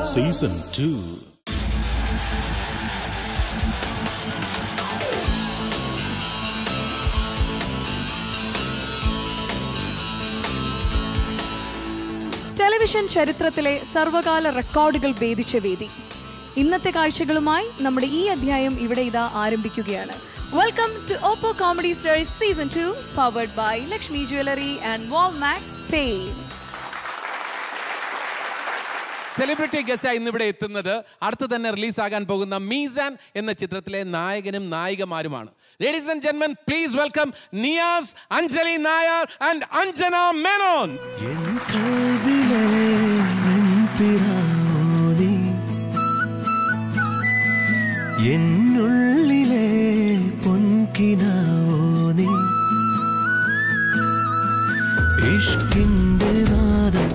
Season two television ചരിത്രത്തിലെ സർവകാല റെക്കോർഡുകൾ ഭേദിച്ച വേദി ഇന്നത്തെ കാഴ്ചകളുമായി നമ്മുടെ ഈ അധ്യായം ഇവിടെ ഇതാ ആരംഭിക്കുകയാണ് welcome to Oppo comedy stars season two powered by Lakshmi jewellery and wall max paints celebrity ഗസ്റ്റായി ഇന്നിവിടെ എത്തുന്നത് അടുത്ത് തന്നെ റിലീസാകാൻ പോകുന്ന മീസാൻ എന്ന ചിത്രത്തിലെ നായകനും നായികമാരുമാണ് ലേഡീസ് ആൻഡ് ജെന്മൻ please welcome Niyas Anjali Nair and Anjana Menon എൻ കൽവിലെ വെൺപിറാവോതി എന്നുള്ളിലെ പൊൻകിനാവോതി ഇഷ്കിന്റെ നാദം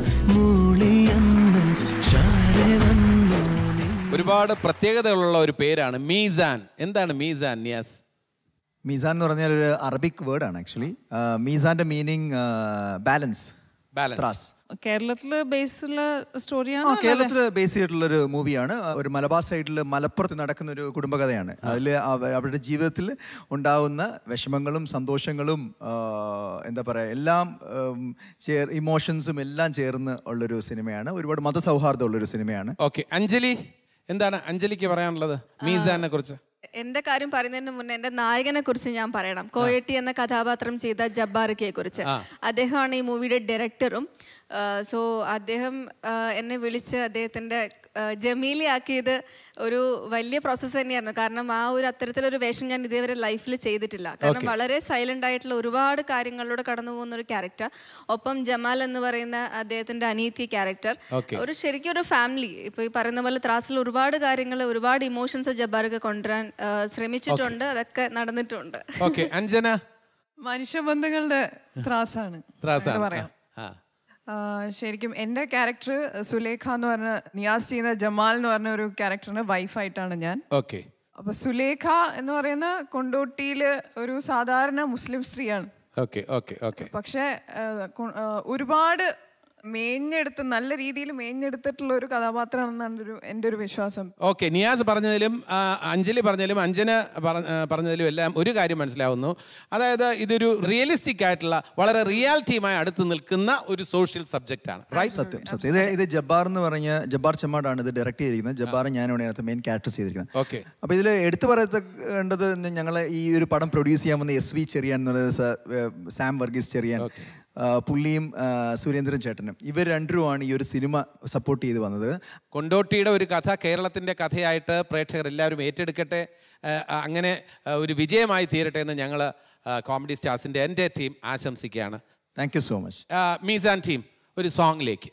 മൂളിയന്ന് ചാരെ വന്നു നീ ഒരുപാട് പ്രത്യേകതകളുള്ള ഒരു പേരാണ് മീസാൻ എന്താണ് മീസാൻ നിയാസ് മീസാൻ എന്ന് പറഞ്ഞാൽ ഒരു അറബിക് വേർഡാണ് ആക്ച്വലി മീസാന്റെ മീനിങ് ബാലൻസ് ബാലൻസ് ത്രാസ് കേരളത്തില് ബേസുള്ള സ്റ്റോറിയാണ് ആ കേരളത്തിൽ ബേസ് ചെയ്തിട്ടുള്ള ഒരു മൂവിയാണ് ഒരു മലബാർ സൈഡിൽ മലപ്പുറത്ത് നടക്കുന്ന ഒരു കുടുംബകഥയാണ് അതിൽ അവരുടെ ജീവിതത്തിൽ ഉണ്ടാവുന്ന വിഷമങ്ങളും സന്തോഷങ്ങളും ആ, എന്താ പറയുക എല്ലാം ഉം, ചേർ ഇമോഷൻസും എല്ലാം ചേർന്ന് ഉള്ളൊരു സിനിമയാണ് ഒരുപാട് മതസൗഹാർദ്ദം ഉള്ളൊരു സിനിമയാണ് ഓക്കെ അഞ്ജലി എന്താണ് അഞ്ജലിക്ക് പറയാനുള്ളത് മീസാനെ കുറിച്ച് എന്റെ കാര്യം പറയുന്നതിന് മുന്നേ എന്റെ നായകനെ കുറിച്ച് ഞാൻ പറയണം കോയട്ടി എന്ന കഥാപാത്രം ചെയ്ത ജബ്ബാറിക്കയെ കുറിച്ച് അദ്ദേഹമാണ് ഈ മൂവിയുടെ ഡയറക്ടറും സോ അദ്ദേഹം ആ, എന്നെ വിളിച്ച് അദ്ദേഹത്തിന്റെ ആ, ജമീലയാക്കിയത് ഒരു വലിയ പ്രോസസ്സ് തന്നെയായിരുന്നു കാരണം ആ ഒരു അത്തരത്തിലൊരു വേഷം ഞാൻ ഇതേവരെ ലൈഫിൽ ചെയ്തിട്ടില്ല കാരണം വളരെ സൈലന്റ് ആയിട്ടുള്ള ഒരുപാട് കാര്യങ്ങളിലൂടെ കടന്നു പോകുന്ന ഒരു ക്യാരക്ടർ ഒപ്പം ജമാൽ എന്ന് പറയുന്ന അദ്ദേഹത്തിന്റെ അനീതി ക്യാരക്ടർ Okay. ഒരു ശരിക്കും ഒരു ഫാമിലി ഇപ്പൊ ഈ പറയുന്ന പോലെ ത്രാസിൽ ഒരുപാട് കാര്യങ്ങൾ ഒരുപാട് ഇമോഷൻസ് ജബ്ബാർക്ക് കൊണ്ടുവരാൻ ആ, ശ്രമിച്ചിട്ടുണ്ട് അതൊക്കെ നടന്നിട്ടുണ്ട് ഓക്കെ അഞ്ജന മനുഷ്യബന്ധങ്ങളുടെ ത്രാസാണ് ത്രാസാണ്. അങ്ങനെ പറയാം ആ. ആ, ശരിക്കും എൻ്റെ ക്യാരക്ടർ സുലേഖ എന്ന് പറഞ്ഞ നിയാസ് ചെയ്യുന്ന ജമാൽ എന്ന് പറഞ്ഞ ഒരു ക്യാരക്ടറിന് വൈഫായിട്ടാണ് ഞാൻ ഓക്കെ അപ്പൊ സുലേഖ എന്ന് പറയുന്ന കൊണ്ടോട്ടിയില് ഒരു സാധാരണ മുസ്ലിം സ്ത്രീയാണ് ഓക്കെ ഓക്കെ ഓക്കെ പക്ഷെ ആ, കൊ- ആ, ഒരുപാട് മേഞ്ഞെടുത്ത് നല്ല രീതിയിൽ മേഞ്ഞെടുത്തിട്ടുള്ള ഒരു കഥാപാത്രമാണെന്നാണ് ഒരു എൻ്റെ ഒരു വിശ്വാസം ഓക്കെ നിയാസ് പറഞ്ഞതിലും ആ, അഞ്ജലി പറഞ്ഞതിലും അഞ്ജന പറ- ആ, പറഞ്ഞതിലും എല്ലാം ഒരു കാര്യം മനസ്സിലാവുന്നു അതായത് ഇതൊരു റിയലിസ്റ്റിക് ആയിട്ടുള്ള വളരെ റിയാലിറ്റിയുമായി അടുത്ത് നിൽക്കുന്ന ഒരു സോഷ്യൽ സബ്ജക്റ്റ് ആണ് റൈറ്റ് സത്യം സത്യം ഇത് ഇത് ജബ്ബാർ എന്ന് പറഞ്ഞ ജബ്ബാർ ചെമ്മാടാണ് ഇത് ഡയറക്ട് ചെയ്തിരിക്കുന്നത് ജബ്ബാർ ഞാനാണ് ഇതിനകത്ത് മെയിൻ ക്യാരക്ടർ ചെയ്തിരിക്കുന്നത് ഓക്കെ അപ്പോൾ ഇതിൽ എടുത്തു പറയേണ്ടത് ഞങ്ങൾ ഈ ഒരു പടം പ്രൊഡ്യൂസ് ചെയ്യാൻ വന്ന എസ് വി ചെറിയാൻ എന്ന് പറയുന്നത് സ- ഏർ സാം വർഗീസ് ചെറിയാൻ ആ, പുള്ളിയും ആ, സുരേന്ദ്രൻ ചേട്ടനും ഇവർ രണ്ടുമാണ് ഈ ഒരു സിനിമ സപ്പോർട്ട് ചെയ്ത് വന്നത് കൊണ്ടോട്ടിയുടെ ഒരു കഥ കേരളത്തിൻ്റെ കഥയായിട്ട് പ്രേക്ഷകർ എല്ലാവരും ഏറ്റെടുക്കട്ടെ ആ, അങ്ങനെ ആ, ഒരു വിജയമായി തീരട്ടെ എന്ന് ഞങ്ങൾ കോമഡി സ്റ്റാർസിൻ്റെ എൻ്റെ ടീം ആശംസിക്കുകയാണ് താങ്ക് യു സോ മച്ച് ആ, മീസാൻ ടീം ഒരു സോങ്ങിലേക്ക്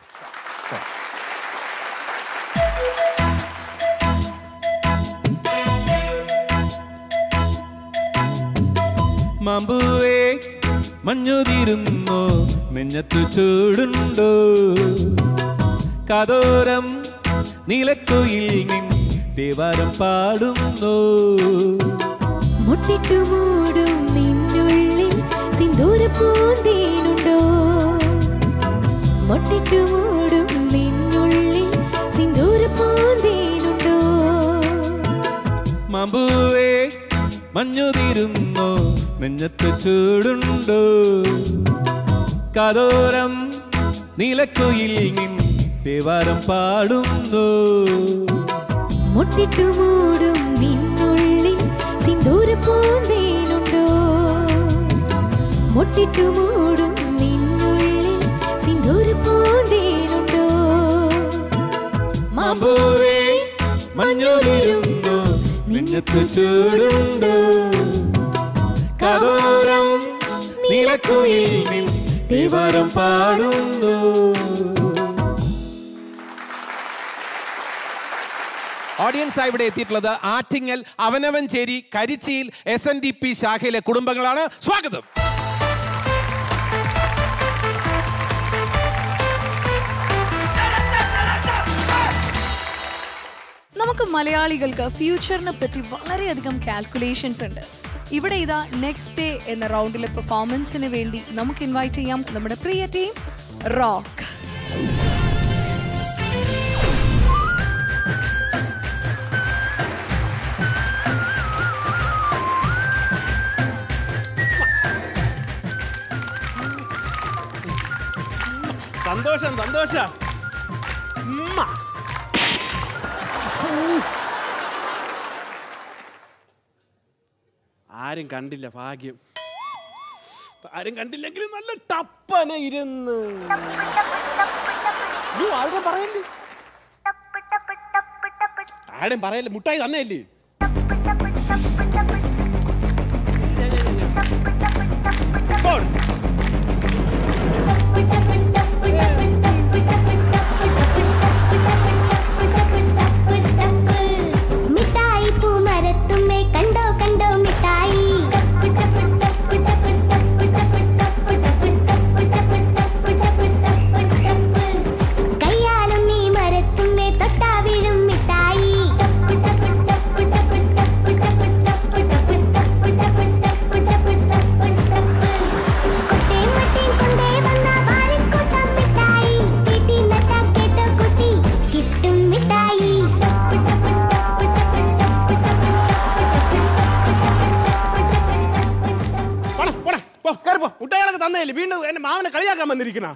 മമ്പുവേ മഞ്ഞുതിരുന്നോ നെഞ്ഞത്തു ചൂടുണ്ടോ കതോരം നീലക്കൊയിൽ നിൻ ദേവാരം പാടുന്നു മുട്ടിട്ടു മൂടും നിന്നുള്ളിൽ സിന്ദൂര പൂന്തേനുണ്ടോ മുട്ടിട്ടു മൂടും നിന്നുള്ളിൽ സിന്ദൂര പൂന്തേനുണ്ടോ മമ്പുവേ മഞ്ഞുതിരുന്നോ നെഞ്ഞത്തു ചൂടുണ്ടോ കതോരം നീലക്കൊയിൽ നിൻ ദേവാരം പാടുന്നു മുട്ടിട്ടു മൂടും നിന്നുള്ളിൽ സിന്ദൂര പൂന്തേനുണ്ടോ മുട്ടിട്ടു മൂടും നിന്നുള്ളിൽ സിന്ദൂര പൂന്തേനുണ്ടോ മമ്പുവേ മഞ്ഞുതിരുന്നു നെഞ്ഞത്തു ചൂടുണ്ടോ കതോരം നീലക്കുയിൽ നിൻ ദേവാരം പാടുന്നു ഓഡിയൻസ് ഇവിടെ എത്തിയിട്ടുള്ളത് ആറ്റിങ്ങൽ അവനവഞ്ചേരി കരിച്ചിയിൽ എസ് എൻ ഡി പി ശാഖയിലെ കുടുംബങ്ങളാണ് സ്വാഗതം നമുക്ക് മലയാളികൾക്ക് ഫ്യൂച്ചറിനെ പറ്റി വളരെയധികം കാൽക്കുലേഷൻസ് ഉണ്ട് ഇവിടെ ഇതാ നെക്സ്റ്റ് ഡേ എന്ന റൗണ്ടിലെ പെർഫോമൻസിന് വേണ്ടി നമുക്ക് ഇൻവൈറ്റ് ചെയ്യാം നമ്മുടെ പ്രിയ ടീം റോക്ക് സന്തോഷം സന്തോഷം ഉമ്മ. ആരും കണ്ടില്ല ഭാഗ്യം ആരും കണ്ടില്ലെങ്കിലും നല്ല ടപ്പന ഇരുന്ന് അയ്യോ, ആരും പറയല്ലേ ആരും പറയല്ലേ മുട്ടായി തന്നെയല്ലേ പോട്. മിഠായി പൂമരത്തുമ്മേ കണ്ടോ കണ്ടോ മിഠായി കയ്യാലും നീ മരത്തുമ്മേ തൊട്ടാ വീഴും മിഠായി കുട്ടേം മട്ടേം കൊണ്ടേ വന്ന വാരിക്കൂട്ടം മിഠായി വീട്ടിൽ നട്ടാ കേട്ടോ കുട്ടി കിട്ടും മിഠായി പോടാ, പോടാ, പോ, കേറി പോ. മുട്ടായികളൊക്കെ തന്നേല്ലേ വീണ്ടും എന്റെ മാവനെ കളിയാക്കാൻ വന്നിരിക്കണ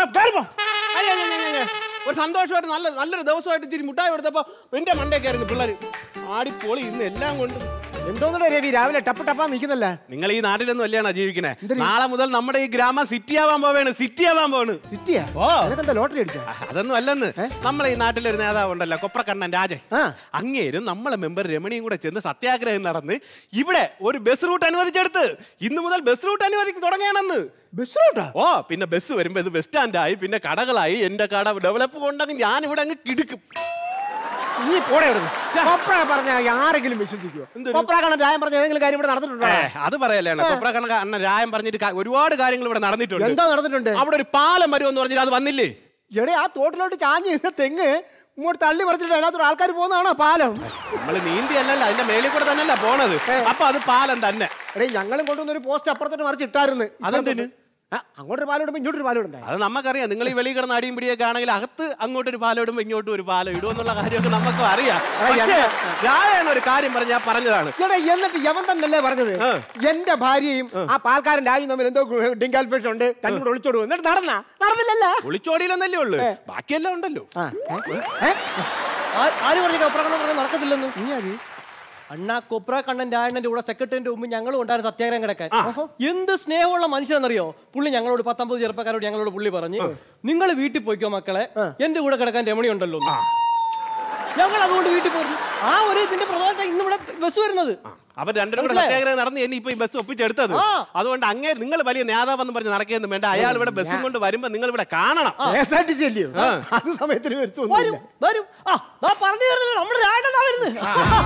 ഒരു സന്തോഷമായിട്ട് നല്ല നല്ലൊരു ദിവസമായിട്ട് ഇച്ചിരി മുട്ടായി കൊടുത്തപ്പോ എന്റെ മണ്ടേക്കായിരുന്നു പിള്ളേര് ആടിപ്പൊളി ഇന്ന് എല്ലാം കൊണ്ടും എന്തോന്നടേ രവി രാവിലെ ടപ്പ് ടപ്പാ നിൽക്കുന്നല്ലേ നിങ്ങൾ ഈ നാട്ടിലൊന്നും അല്ലേണോ ജീവിക്കണേ നാളെ മുതൽ നമ്മുടെ ഈ ഗ്രാമം സിറ്റി ആവാൻ പോവാണ് സിറ്റി ആവാൻ പോവാണ് സിറ്റിയാ ഓ എന്താ ലോട്ടറി അടിച്ചാ അതൊന്നും അല്ലെന്ന് നമ്മളെ ഈ നാട്ടിലൊരു നേതാവ് ഉണ്ടല്ലോ കൊപ്രക്കണ്ണൻ രാജൻ ആ. അങ്ങേരും നമ്മളെ മെമ്പർ രമണിയും കൂടെ ചെന്ന് സത്യാഗ്രഹം നടന്ന് ഇവിടെ ഒരു ബസ് റൂട്ട് അനുവദിച്ചെടുത്ത് ഇന്ന് മുതൽ ബസ് റൂട്ട് അനുവദിച്ച് തുടങ്ങുകയാണെന്ന് ബസ് റൂട്ടാ ഓ പിന്നെ ബസ് വരുമ്പോ ഇത് ബസ് സ്റ്റാൻഡായി പിന്നെ കടകളായി എന്റെ കട ഡെവലപ്പ് കൊണ്ടെങ്കിൽ ഞാൻ ഇവിടെ അങ്ങ് കിടുക്കും നീ പോടെ ഇവിടുന്ന് കൊപ്ര പറഞ്ഞ ആരെങ്കിലും വിശ്വസിക്കുവോ കൊപ്ര കാണാൻ രായം പറഞ്ഞ ഏതെങ്കിലും കാര്യം ഇവിടെ നടന്നിട്ടുണ്ടോ ഏ, അത് പറയല്ലേ കൊപ്രക്കണ്ണ അണ്ണൻ രായം പറഞ്ഞിട്ട് ക- ഒരുപാട് കാര്യങ്ങൾ ഇവിടെ നടന്നിട്ടുണ്ട് എന്തോ നടന്നിട്ടുണ്ട് അവിടെ ഒരു പാലം വരുമെന്ന് പറഞ്ഞിട്ട് അത് വന്നില്ലേ എടേ ആ തോട്ടിലോട്ട് ചാഞ്ഞ് നിന്ന തെങ്ങ് ഇങ്ങോട്ട് തള്ളി പറിച്ചിട്ട് അതിനകത്തൊരു ആൾക്കാർ പോകുന്നതാണോ പാലം നമ്മൾ നീന്തി അല്ലല്ല അതിന്റെ മേളിൽ കൂടെ തന്നെയല്ല പോണത് അപ്പൊ അത് പാലം തന്നെ എടേ ഞങ്ങളും കൊണ്ടുവന്ന ഒരു പോസ്റ്റ് അപ്പുറത്തോട്ട് മറിച്ച് ഇട്ടായിരുന്നു അതെന്തിന്? ആ, അങ്ങോട്ടൊരു പാലം ഇടുമ്പോ ഇങ്ങോട്ടൊരു പാലം ഉണ്ടായി അത് നമുക്കറിയാം നിങ്ങൾ ഈ വെളിയിൽ കിടന്ന് അടിയും പിടിയൊക്കെ ആണെങ്കിൽ അകത്ത് അങ്ങോട്ടൊരു പാലം ഇടുമ്പോ ഇങ്ങോട്ടും ഒരു പാലം ഇടുമെന്നുള്ള കാര്യമൊക്കെ നമുക്കും അറിയാം പക്ഷേ രായാണ് ഒരു കാര്യം പറഞ്ഞ് ഞാൻ പറഞ്ഞതാണ് എടാ എന്നിട്ട് യവൻ തന്നെയല്ലേ പറഞ്ഞത് ആ. എന്റെ ഭാര്യയും ആ പാൽക്കാരൻ രാജും തമ്മിൽ എന്തോ ഡിങ്കാൽ ഫിഷ് ഉണ്ട് രണ്ടും കൂടെ ഒളിച്ചോടു എന്നിട്ട് നടന്നാ നടന്നില്ലല്ലോ ഒളിച്ചോടിയില്ലെന്നല്ലേ ഉള്ളു ബാക്കിയെല്ലാം ഉണ്ടല്ലോ ആ, ഏ? ഏ? ആര് പറഞ്ഞു കൊപ്രക്കണ്ണൻ പറഞ്ഞ നടക്കത്തില്ലെന്ന് അണ്ണാ കൊപ്ര കണ്ണൻ രായണ്ണന്റെ കൂടെ സെക്രട്ടറിന്റെ മുമ്പ് ഞങ്ങളും ഉണ്ടായിരുന്നു സത്യാഗ്രഹം കിടക്കാൻ എന്ത് സ്നേഹമുള്ള മനുഷ്യനെന്നറിയോ പുള്ളി ഞങ്ങളോട് പത്തൊമ്പത് ചെറുപ്പക്കാരോട് ഞങ്ങളോട് പുള്ളി പറഞ്ഞു നിങ്ങൾ വീട്ടിൽ പോയിക്കോ മക്കളെ എന്റെ കൂടെ കിടക്കാൻ രമണി ഉണ്ടല്ലോ എന്ന്." ഞങ്ങൾ അതുകൊണ്ട് വീട്ടിൽ പോയിരുന്നു ആ ഒരു ഇതിന്റെ പ്രധാന ഇന്ന് ഇവിടെ ബസ് വരുന്നത് അപ്പൊ രണ്ടും കൂടെ മനസ്സിലായോ? സത്യാഗ്രഹം നടന്ന് ഇനി ഇപ്പൊ ഈ ബസ് ഒപ്പിച്ചെടുത്തത് ആ. അതുകൊണ്ട് അങ്ങേ നിങ്ങൾ വലിയ നേതാവെന്ന് പറഞ്ഞ് നടക്കുകയൊന്നും വേണ്ട അയാൾ ഇവിടെ ബസ്സും കൊണ്ട് വരുമ്പോ നിങ്ങൾ ഇവിടെ കാണണം KSRTC അല്ലയോ? അത് സമയത്തിന് വരും വരുത്തൊന്നുമില്ല വരും ആ ഞാൻ പറഞ്ഞു തരുന്നില്ല നമ്മുടെ രായണ്ണനാ വരുന്നത്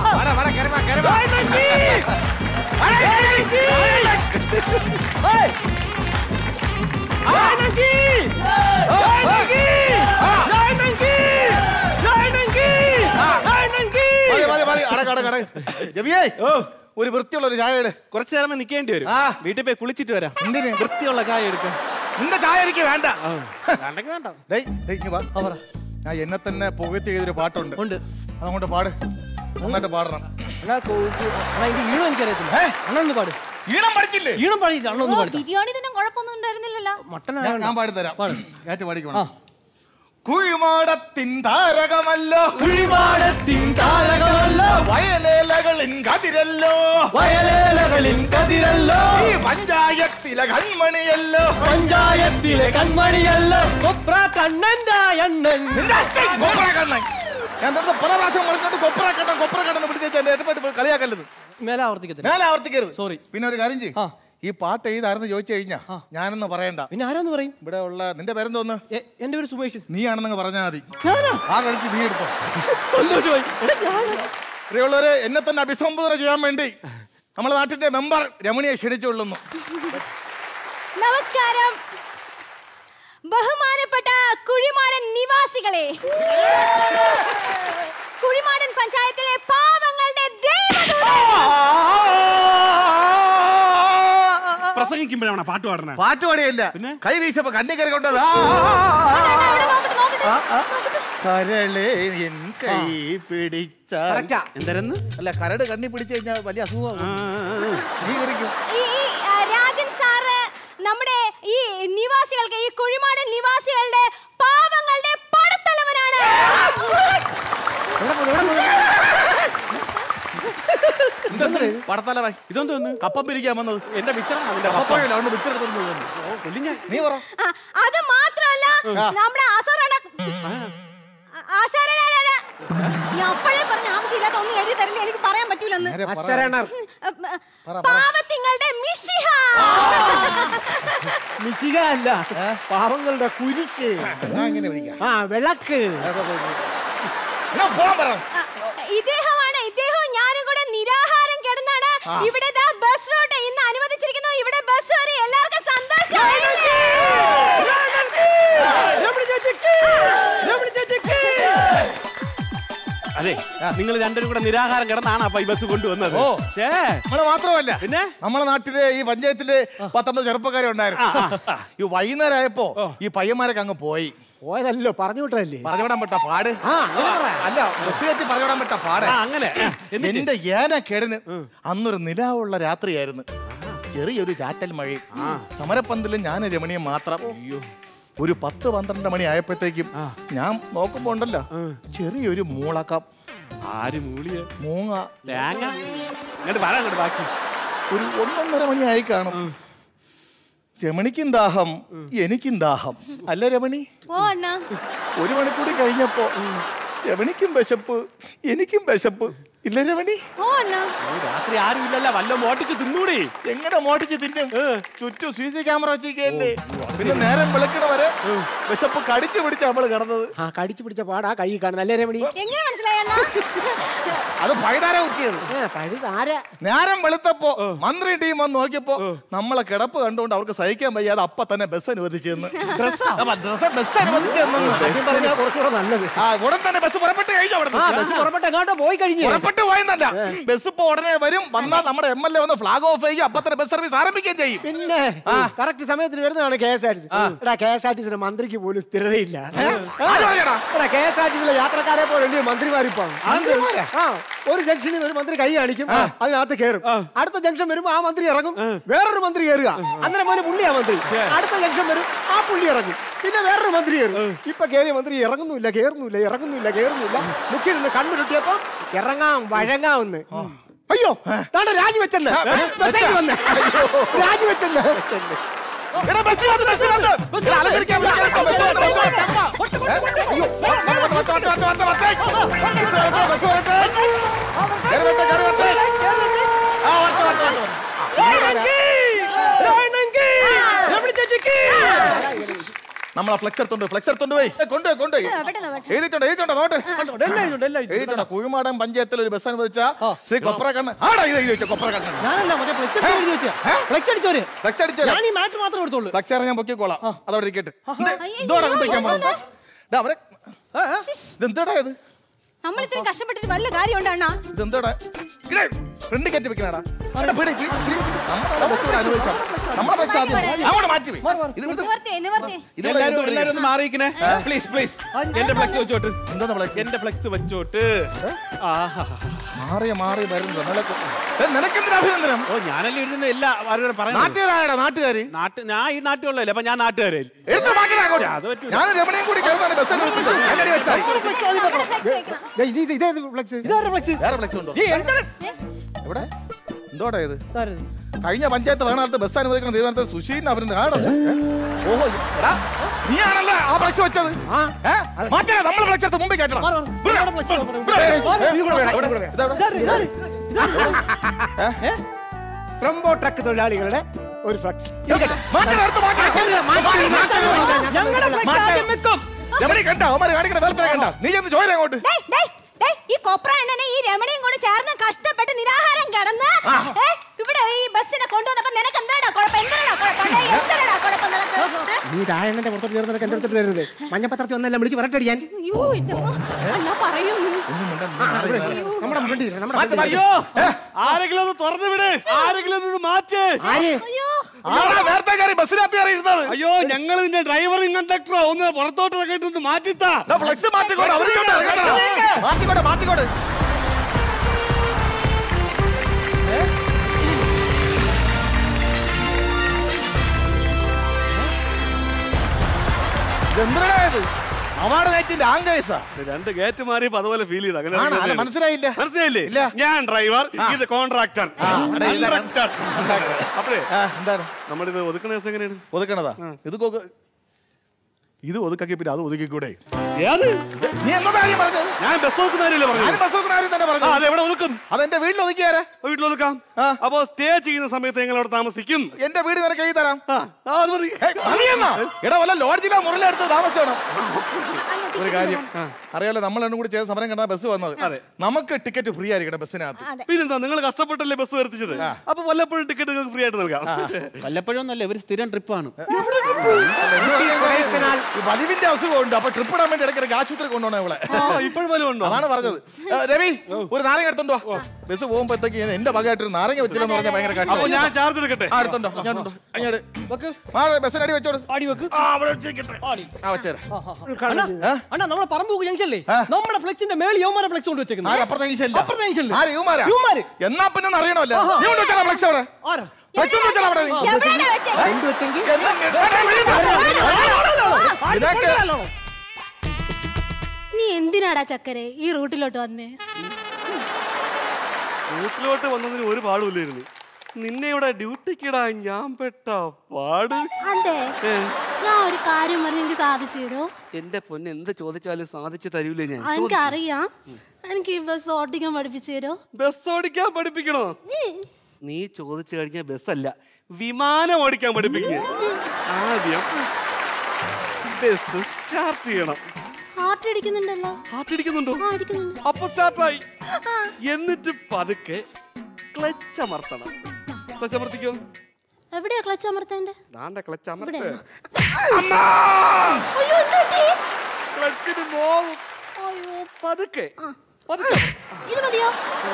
രായണ്ണൻജി! രായണ്ണൻജി! ഏയ്! രായണ്ണൻജി! രായണ്ണൻജി! രായണ്ണൻജി! രായണ്ണൻജി! രായണ്ണൻജി! ഓ ഒരു വൃത്തിയുള്ള ഒരു ചായ എടു കുറച്ചു നേരമേ നിൽക്കേണ്ടി വരും വീട്ടിൽ പോയി കുളിച്ചിട്ട് വരാം എന്തിന്? വൃത്തിയുള്ള ചായ എടുക്കാം നിന്റെ ചായ എനിക്ക് വേണ്ട വേണ്ടെങ്കിൽ വേണ്ട ഡേയ്, ഡേയ്, ഇങ്ങ് വാ. ആ, പറ. ഞാൻ എന്നെ തന്നെ പുകഴ്ത്തി ചെയ്തൊരു പാട്ടുണ്ട് ഉണ്ട് അതങ്ങോട്ട് പാട് നന്നായിട്ട് പാടണം അണ്ണാ കോ- അണ്ണാ ഇതിന്റെ ഈണം എനിക്കറിയത്തില്ല അണ്ണ ഒന്ന് പാട് ഈണം പഠിച്ചില്ലേ ഈണം പാടിയിട്ട് അണ്ണ ഒന്ന് പാടി ബിരിയാണി തന്നെ കുഴപ്പമൊന്നും ഉണ്ടായിരുന്നില്ലല്ലോ മട്ടൻ ഞാൻ- ഞാൻ പാടിത്തരാം പാട്. കാറ്റ് ആ പാടിക്കണം കുഴിമാടത്തിൻ താരകമല്ലോ കുഴിമാടത്തിൻ താരകമല്ലോ വയലേലകളിൻ കതിരല്ലോ വയലേലകളിൻ കതിരല്ലോ ഈ പഞ്ചായത്തിലെ കൺമണിയല്ലോ പഞ്ചായത്തിലെ കൺമണിയല്ലോ കൊപ്ര കണ്ണൻ്റെ അണ്ണൻ നിന്റെ അച്ഛൻ കൊപ്രക്കണ്ണൻ ഞാൻ നേരത്തെ പല പ്രാവശ്യം പറഞ്ഞിട്ട് കൊപ്രക്കണ്ണൻ കൊപ്രക്കണ്ണൻ പിടിച്ച് എന്റെ ഏറ്റുമായിട്ട് കളിയാക്കല്ലത് മേലെ ആവർത്തിക്കത്തില്ല മേലെ ആവർത്തിക്കരുത് Sorry. പിന്നെ ഒരു കാര്യം ചെയ്യും ആ. ഈ പാട്ട് ഏതായിരുന്നു ചോദിച്ചു കഴിഞ്ഞാ ഞാനൊന്ന് പറയണ്ട പിന്നെ ആരാന്ന് പറയും ഇവിടെ ഉള്ള നിന്റെ പേരെന്തോന്ന് എ- എന്റെ പേര് സുമേഷ് നീ ആണെന്നങ്ങ് പറഞ്ഞാൽ മതി ഞാനാ ആ കളിച്ച് നീ എടുത്തോ സന്തോഷമായി എടാ, ഞാനാ. പ്രിയമുള്ളവരെ എന്നെ തന്നെ അഭിസംബോധന ചെയ്യാൻ വേണ്ടി നമ്മുടെ നാട്ടിന്റെ മെമ്പർ രമണിയെ ക്ഷണിച്ചുകൊള്ളുന്നു നമസ്കാരം ബഹുമാനപ്പെട്ട കുഴിമാടൻ നിവാസികളെ കുഴിമാടൻ പഞ്ചായത്തിലെ പാവങ്ങളുടെ പ്രസംഗിക്കുമ്പോഴാണ് പാട്ട് പാടണേ പാട്ട് പാടിയല്ല കൈ വീശപ്പോ കണ്ണി കയറി കൊണ്ടത് കരളെ എൻ കൈ പിടിച്ച കറക്റ്റാ. എന്തരെന്ന് അല്ല കരട് കണ്ണി പിടിച്ചു കഴിഞ്ഞാൽ വലിയ അസുഖം നീ കറിക്കും ഈ ഈ, ആ, രാജൻ സാറ് നമ്മുടെ ഈ നിവാസികൾക്ക് ഈ കുഴിമാടൻ നിവാസികളുടെ പാവ പടത്തല ഭായ് ഇതൊന്നും കപ്പം പിരിക്കാൻ വന്നത് എന്റെ മിച്ചറാണ് അതിന്റെ കപ്പപ്പോയല്ലോ അതുകൊണ്ട് മിച്ചർ എടുത്തോണ്ട് നീ പറ ആ, അത് മാത്രമല്ല നമ്മുടെ ആസാറാണ് ആശാരനാണ് ഞാൻ അപ്പോഴേ പറഞ്ഞ ആവശ്യമില്ലാത്ത ഒന്നും എഴുതി തരില്ല എനിക്ക് പറയാൻ പറ്റൂലെന്ന് അശരണർ. പാവത്തിങ്ങളുടെ മിശിഹ മിശിക അല്ല പാവങ്ങളുടെ കുരിശ് എങ്ങനെ വിളിക്കാം ആ വിളക്ക് പോകാൻ പറ ആ, ഇദ്ദേഹമാണ് ഇദ്ദേഹവും ഞാനും കൂടെ നിരാഹാരം കിടന്നാണ് ഇവിടെ ദാ ബസ് റൂട്ട് ഇന്ന് അനുവദിച്ചിരിക്കുന്നു ഇവിടെ ബസ് വരെ എല്ലാവർക്കും സന്തോഷം അതെ നിങ്ങൾ രണ്ടുപേരും കൂടെ നിരാഹാരം കിടന്നാണ് അപ്പൊ ഈ ബസ് കൊണ്ടുവന്നത് ഓ. ഛേ. നമ്മള് മാത്രമല്ല പിന്നെ? നമ്മളെ നാട്ടിലെ ഈ പഞ്ചായത്തില് പത്തൊമ്പത് ചെറുപ്പക്കാരെ ഉണ്ടായിരുന്നു ഈ വൈകുന്നേരം ആയപ്പോ ഈ പയ്യന്മാരൊക്കെ അങ്ങ് പോയി പോയതല്ലോ പറഞ്ഞു വിട്ടതല്ലേ പറഞ്ഞുവിടാൻ പറ്റ പാട് ആ, അങ്ങനെ പറ. അല്ല ബസ് കയറ്റി പറഞ്ഞുവിടാൻ പറ്റ പാട് ആ, അങ്ങനെ ആ, എന്നിട്ട്? എന്റെ ഏന കിടന്ന് അന്നൊരു നിലാവുള്ള രാത്രിയായിരുന്നു ചെറിയൊരു ചാറ്റൽ മഴയും സമരപ്പന്തലും ഞാൻ രമണിയും മാത്രം ഒരു പത്ത് പന്ത്രണ്ട് മണി ആയപ്പോഴത്തേക്കും ഞാൻ നോക്കുമ്പോ ഉണ്ടല്ലോ ചെറിയൊരു മൂളക്കം ആര് മൂളിയ മൂങ്ങ തേങ്ങ അങ്ങോട്ട് പറ അങ്ങോട്ട് ബാക്കി ഒരു ഒന്നൊന്നര മണി ആയി കാണും രമണിക്കും ദാഹം എനിക്കും ദാഹം അല്ല രമണി ഓ അണ്ണാ ഒരു മണിക്കൂടി കഴിഞ്ഞപ്പോ രമണിക്കും വിശപ്പ് എനിക്കും വിശപ്പ് ഇല്ല രമണി ഓ അണ്ണാ ഓ, രാത്രി ആരും ഇല്ലല്ല വല്ല മോട്ടിച്ച് തിന്നൂടി എങ്ങനെ മോട്ടിച്ച് തിന്നും ചുറ്റും സി സി ക്യാമറ വെച്ചിരിക്കല്ലേ പിന്നെ നേരം വെളുക്കണ വരെ വിശപ്പ് കടിച്ചു പിടിച്ച നമ്മള് കിടന്നത് ആ കടിച്ചു പിടിച്ച പാടാ കൈ കാണുന്ന അല്ലേ രമണി എങ്ങനെ മനസ്സിലായി അണ്ണാ അത് പൈതാര കുത്തിയത് ഏ, പഴുത് ആരാ നേരം വെളുത്തപ്പോ മന്ത്രി ടീം വന്ന് നോക്കിയപ്പോ നമ്മളെ കിടപ്പ് കണ്ടുകൊണ്ട് അവർക്ക് സഹിക്കാൻ വയ്യാതെ അപ്പൊ തന്നെ ബസ് അനുവദിച്ചെന്ന് ഡ്രസ് ബസ് അനുവദിച്ചെന്ന് സത്യം പറഞ്ഞാ കുറച്ചുകൂടെ നല്ലത് ആ ഉടൻ തന്നെ ബസ് പുറപ്പെട്ട് കഴിഞ്ഞു അവിടെ ആ ബസ് പുറപ്പെട്ട് എങ്ങോട്ടോ പോയി കഴിഞ്ഞു പുറപ്പെട്ടു പോയെന്നല്ല ബസ് ഇപ്പൊ ഉടനെ വരും വന്നാൽ നമ്മുടെ എം എൽ എ വന്ന് ഫ്ലാഗ് ഓഫ് ചെയ്യും അപ്പൊ തന്നെ ബസ് സർവീസ് ആരംഭിക്കുകയും ചെയ്യും പിന്നെ കറക്റ്റ് സമയത്തിന് വരുന്നതാണ് K S R T C എടാ കെ എസ് ആർ ടി സിയുടെ മന്ത്രിക്ക് പോലും സ്ഥിരതയില്ല ആര് പറഞ്ഞെടാ? എടാ കെ എസ് ആർ ടി സിയിലെ യാത്രക്കാരെ പോലെ മന്ത്രിമാരിപ്പോ ആ ഒരു ജംഗ്ഷനിൽ നിന്ന് ഒരു മന്ത്രി കൈ കാണിക്കും അതിനകത്ത് കയറും അടുത്ത ജംഗ്ഷൻ വരുമ്പോ ആ മന്ത്രി ഇറങ്ങും വേറൊരു മന്ത്രി കയറുക അങ്ങനെ പോലെ പുള്ളിയാ മന്ത്രി അടുത്ത ജംഗ്ഷൻ വരും ആ പുള്ളി ഇറങ്ങും പിന്നെ വേറൊരു മന്ത്രി കയറും ഇപ്പൊ കയറിയ മന്ത്രി ഇറങ്ങുന്നില്ല കയറുന്നില്ല ഇറങ്ങുന്നില്ല കയറുന്നില്ല മുക്കിരുന്ന് കണ്ണുരുട്ടിയപ്പോ ഇറങ്ങാം വഴങ്ങാമെന്ന് അയ്യോ താണ്ട രാജിവെച്ചെന്ന് മെസ്സേജ് വന്ന് രാജിവെച്ചെന്ന് എടാ, ബസ് വന്ന്, ബസ് വന്ന്. എടാ, അലങ്കരിക്കാൻ വിളിക്കണം. ബസ് വന്ന്, ബസ് വന്ന്. ഏ? അയ്യോ, വന്ന്, വന്ന്, വന്ന്, വന്ന്, വന്ന്, വന്ന്, വന്ന്. ബസ് വരട്ടെ, ബസ് വരട്ടെ. കേറി വരട്ടെ, കേറി വരട്ടെ. ആ, വരട്ടെ, വരട്ടെ, വരട്ടെ, വരട്ടെ. നമ്മളെ ഫ്ലെക്സ് എടുത്തോണ്ട് ഫ്ലെക്സ് എടുത്തോണ്ട് പോയി ഏ, കൊണ്ടുപോയി കൊണ്ടുപോയി പെട്ടെന്ന് പെട്ടെന്ന്. എഴുതിട്ടുണ്ട് എഴുതിട്ടുണ്ട് നോട്ട് എഴുതിട്ടുണ്ട് കുഴിമാടൻ പഞ്ചായത്തിൽ ഒരു ബസ് അനുവദിച്ച ശ്രീ കൊപ്ര കണ്ണ് ആടാ ഇത് എഴുതി വെച്ച കൊപ്ര കണ്ണ് ഞാനല്ല മറ്റേ ഫ്ലെക്സ് അടിച്ച് എഴുതി വെച്ചാ ഫ്ലെക്സ് അടിച്ചോര് ഫ്ലെക്സ് അടിച്ചു ഞാൻ ഈ മാറ്റ് മാത്രം എടുത്തോളൂ ഫ്ലക്സ് ഞാൻ പൊക്കിക്കോളാം അതവിടെ ഇരിക്കട്ടെ ഇതോടെ കൊണ്ടുവയ്ക്കാൻ പോകുന്നത് ഡാ, അവരെ ഇതെന്താടാ ഇത് നമ്മൾ ഇത്രയും കഷ്ടപ്പെട്ടിട്ട് വല്ല കാര്യമുണ്ട് അണ്ണാ ഇതെന്താടാ ഇടേ ഫ്രണ്ട് കയറ്റി വെക്കണടാ അവിടെ പിടി, പിടി, പിടി. നമ്മുടെ ബസ് ഇവിടെ അനുവദിച്ചാ നമ്മളെ ബസ് ആദ്യം അങ്ങോട്ട് മാറ്റി പോയി ഇത് ഇവിടുത്തെ നിവർത്തി നിവർത്തി ഇത് ഇവിടെ എല്ലാരും എന്തുകൊണ്ട് എല്ലാരും ഒന്ന് മാറിയിക്കണേ പ്ലീസ് പ്ലീസ് എന്റെ ഫ്ലെക്സ് വെച്ചോട്ട് എന്താണ് ഫ്ലക്സ് എന്റെ ഫ്ലെക്സ് വെച്ചോട്ട് ആഹാ മാറിയ മാറി വരുന്നത് നിനക്ക് ഏ, നിനക്കെന്തിനാ അഭിനന്ദനം ഓ ഞാനല്ലേ ഇരുന്ന് എല്ലാ അവരോട് പറയാം നാട്ടുകാരായടാ നാട്ടുകാര് നാട്ട് ഞാൻ ഈ നാട്ടിലുള്ളല്ലേ അപ്പൊ ഞാൻ നാട്ടുകാരെ എടുത്ത് മാറ്റണം അങ്ങോട്ട്. അത് പറ്റൂല. ഞാൻ രമണിയും കൂടി കേൾന്നാണ് ബസ് അനുവദിച്ചത് അതിനടി വെച്ചായി ദേ, ഇത് ഇത് ഇതേ ഫ്ലെക്സ് ഇതാരുടെ ഫ്ലെക്സ് വേറെ ഫ്ലക്സ് ഉണ്ടോ എവിടെ എന്തോടാ ഇത് കഴിഞ്ഞ പഞ്ചായത്ത് ഭരണകാലത്ത് ബസ് അനുവദിക്കണം തീരുമാനത്തിൽ സുശീലിന് അവരുന്ന് കാണണം ഓഹോ എടാ നീയാണല്ലേ ആ ഫ്ലക്സ് വെച്ചത് ഏ? മാറ്റണം നമ്മൾ ഫ്ലക്സ് എടുത്ത് മുമ്പിൽ കയറ്റണം ഇവിടെ, ഇവിടെ, ഇവിടെ, നീ കൂടെ വേണം, ഇവിടെ, ഇവിടെ. ഇതെവിടെ? ട്രംബോ ട്രക്ക് തൊഴിലാളികളുടെ ഒരു ഫ്ലക്സ് മാറ്റണം, എടുത്ത് മാറ്റണം. ഞങ്ങളുടെ ഫ്ലെക്സ് ആദ്യം വെക്കും രമണി കണ്ട അവന്മാര് കാണിക്കുന്ന വേലത്തിനെ കണ്ട നീ ചെന്ന് ചോര അങ്ങോട്ട് ഡേയ്, ഡേയ്, ഡേയ്, ഈ കൊപ്ര എണ്ണനെ ഈ രമണിയും കൂടി ചേർന്ന് കഷ്ടപ്പെട്ട് നിരാഹാരം കടന്ന് ഏ, ഇവിടെ ഈ ബസ്സിനെ കൊണ്ടുവന്നപ്പോ നിനക്ക് എന്താടാ കുഴപ്പം എന്താടാ കുഴപ്പം ഡേയ്, എന്താടാ കുഴപ്പം നിനക്ക് ഏ? നീ താഴെ പുറത്തോട്ട് ചേർന്നൊക്കെ എന്റെ അടുത്തോട്ട് വരരുത് മഞ്ഞപ്പത്രത്തിൽ വന്നെല്ലാം വിളിച്ച് വരട്ടടിയാൻ അയ്യോ എന്റെ അമ്മ. അണ്ണാ പറയൂ നീ. നമ്മുടെ ഫ്രണ്ടിൽ നമ്മുടെ മാറ്റ്, ഫ്രണ്ടിൽ. മാറ്റ്. ആരെങ്കിലും ഒന്ന് തുറന്നു വിട് ആരെങ്കിലും ഒന്ന് മാറ്റ് ആര് അയ്യോ ആരാ നേരത്തെ കയറി ബസ്സിനകത്ത് കയറി ഇരുന്നത് അയ്യോ ഞങ്ങൾ ഇതിന്റെ ഡ്രൈവറും കണ്ടക്ടറോ ഒന്ന് പുറത്തോട്ട് ഇറങ്ങിയിട്ട് മാറ്റിത്താ ദാ ഫ്ലെക്സ് മാറ്റിക്കോട്ടെ അവരിക്കോട്ടെ മാറ്റിക്കോട്ടെ മാറ്റിക്കോട്ടെ ഇതെന്തിനാ ഇത് അവാർഡ് നൈറ്റിന്റെ ആങ്കേസാ രണ്ട് ഗേറ്റ് മാറിയപ്പോ അതുപോലെ ഫീൽ ചെയ്തു അങ്ങനെ ആണോ? അല്ല, മനസ്സിലായില്ല. മനസ്സിലായില്ലേ ഇല്ല. ഞാൻ ഡ്രൈവർ ഇത് കോൺട്രാക്ടർ അവിടെ ഇല്ല. അപ്പഴേ എന്താണ് നമ്മളിത് ഒതുക്കണ ദിവസം എങ്ങനെയാണ് ഒതുക്കണതാ ഇത് കൊ- ഇത് ഒതുക്കാക്കി പിന്നെ അത് ഒതുക്കിക്കൂടെ നീ എന്നോട് കാര്യം പറഞ്ഞത് ഞാൻ ബസ് ഒതുക്കുന്നവരല്ലേ ഞാൻ പറഞ്ഞു ബസ് വെക്കുന്ന കാര്യം തന്നെ പറഞ്ഞു അത് എവിടെ ഒതുക്കും അതെന്റെ വീട്ടിൽ ഒതുക്കിയാരാ വീട്ടിൽ ഒതുക്കാം അപ്പോ സ്റ്റേ ചെയ്യുന്ന സമയത്ത് ഞങ്ങൾ അവിടെ താമസിക്കും എന്റെ വീട് നിനക്ക് എഴുതി തരാം ആ, ആ, അത് മതി. ഏയ്, മതിയെന്നാ? എടാ വല്ല ലോഡ്ജിലാ മുറിലെടുത്ത് താമസിക്കണം ഒരു കാര്യം അറിയാലോ നമ്മൾ രണ്ടും കൂടി ചെയ്ത സമരം കണ്ടാ ബസ് വന്നത് നമുക്ക് ടിക്കറ്റ് ഫ്രീ ആയിരിക്കണം ബസ്സിനകത്ത് പിന്നെന്താ നിങ്ങൾ കഷ്ടപ്പെട്ടല്ലേ ബസ് വരുത്തിച്ചത് അപ്പൊ വല്ലപ്പോഴും ടിക്കറ്റ് നിങ്ങൾക്ക് ഫ്രീ ആയിട്ട് നൽകാം വല്ലപ്പോഴും ഒന്നല്ല ഇവര് സ്ഥിരം ട്രിപ്പാണ് ഈ വലിവിന്റെ അസുഖമുണ്ട് അപ്പൊ ട്രിപ്പ് ഇടാൻ വേണ്ടി ഇടയ്ക്കിടയ്ക്ക് ആശുപത്രി കൊണ്ടുപോകണം ഇവിടെ ഇപ്പോഴും വല്ലതും ഉണ്ടോ അതാണ് പറഞ്ഞത് ഏ, രവി ഒരു നാരങ്ങ എടുത്തോണ്ടോ ബസ് പോകുമ്പോഴത്തേക്ക് എന്റെ ഭാഗമായിട്ടൊരു നാരങ്ങ വെച്ചില്ലെന്ന് പറഞ്ഞാൽ ഭയങ്കര അപ്പൊ കഷ്ടം ഞാൻ ചാർജ് എടുക്കട്ടെ ആ എടുത്തോണ്ടോ അങ്ങോട്ടോ അങ്ങോട്ട് ആ ബസ്സിന് അടി വെച്ചോട് അടി വെക്ക് ആ അവിടെ വെച്ചേക്കട്ടെ ആ വെച്ചേരാ അണ്ണാ അണ്ണാ നമ്മുടെ പറമ്പൂക്ക് ജംഗ്ഷനില്ലേ നമ്മുടെ ഫ്ലെക്സിന്റെ മേളിൽ യൗമാരെ ഫ്ലെക്സ് കൊണ്ട് വെച്ചേക്കുന്നത് ആര് അപ്പുറത്തെ ജംഗ്ഷനിലാ? അപ്പുറത്തെ ജംഗ്ഷനില്. ആര് ഇവന്മാരാ? ഇവന്മാര്. എന്നാ പിന്നെ ഒന്ന് അറിയണമല്ലോ ആഹാ. നീ കൊണ്ട് വെച്ചാ ഫ്ലക്സ് അവിടെ ആരാ ഫ്ലക്സ് കൊണ്ട് വെച്ചാ അവിടെ നീ. എവിടെയാണ് വെച്ചേ? എന്ത് വെച്ചെങ്കിൽ എന്നാ ഇതൊക്കെ നീ എന്തിനാടാ ചക്കരെ ഈ റൂട്ടിലോട്ട് വന്നേ വീട്ടിലോട്ട് വന്നതിന് ഒരു പാടുമില്ലായിരുന്നു നിന്നെ ഇവിടെ ഡ്യൂട്ടിക്കിടാൻ ഞാൻ പെട്ട പാട് അതെ ഏ, ഞാൻ ഒരു കാര്യം പറഞ്ഞ് എനിക്ക് സാധിച്ചു തരോ എന്റെ പൊന്ന് എന്ത് ചോദിച്ചാലും സാധിച്ചു തരൂലേ ഞാൻ എനിക്കറിയാം എനിക്ക് ഈ ബസ് ഓട്ടിക്കാൻ പഠിപ്പിച്ചു തരോ ബസ് ഓടിക്കാൻ പഠിപ്പിക്കണോ നീ ചോദിച്ചു കഴിഞ്ഞാൽ ബസ്സല്ല വിമാനം ഓടിക്കാൻ പഠിപ്പിക്കുക ആദ്യം ബസ് സ്റ്റാർട്ട് ചെയ്യണം ഹാർട്ട് അടിക്കുന്നുണ്ടല്ലോ ഹാർട്ട് ഇടിക്കുന്നുണ്ടോ ആ അടിക്കുന്നുണ്ട് അപ്പൊ സ്റ്റാർട്ടായി ആ, എന്നിട്ട് പതുക്കെ ക്ലച്ച് അമർത്തണം ക്ലച്ച് അമർത്തിക്കോ എവിടെയാ ക്ലച്ച് അമർത്തേണ്ടേ ദാണ്ട ക്ലച്ച് അമർത്ത് ഇവിടെയാണോ? അയ്യോ എന്ത് പറ്റി? ക്ലച്ചിന് നോവും അയ്യോ പതുക്കെ പതുക്കെ ഇത് മതിയോ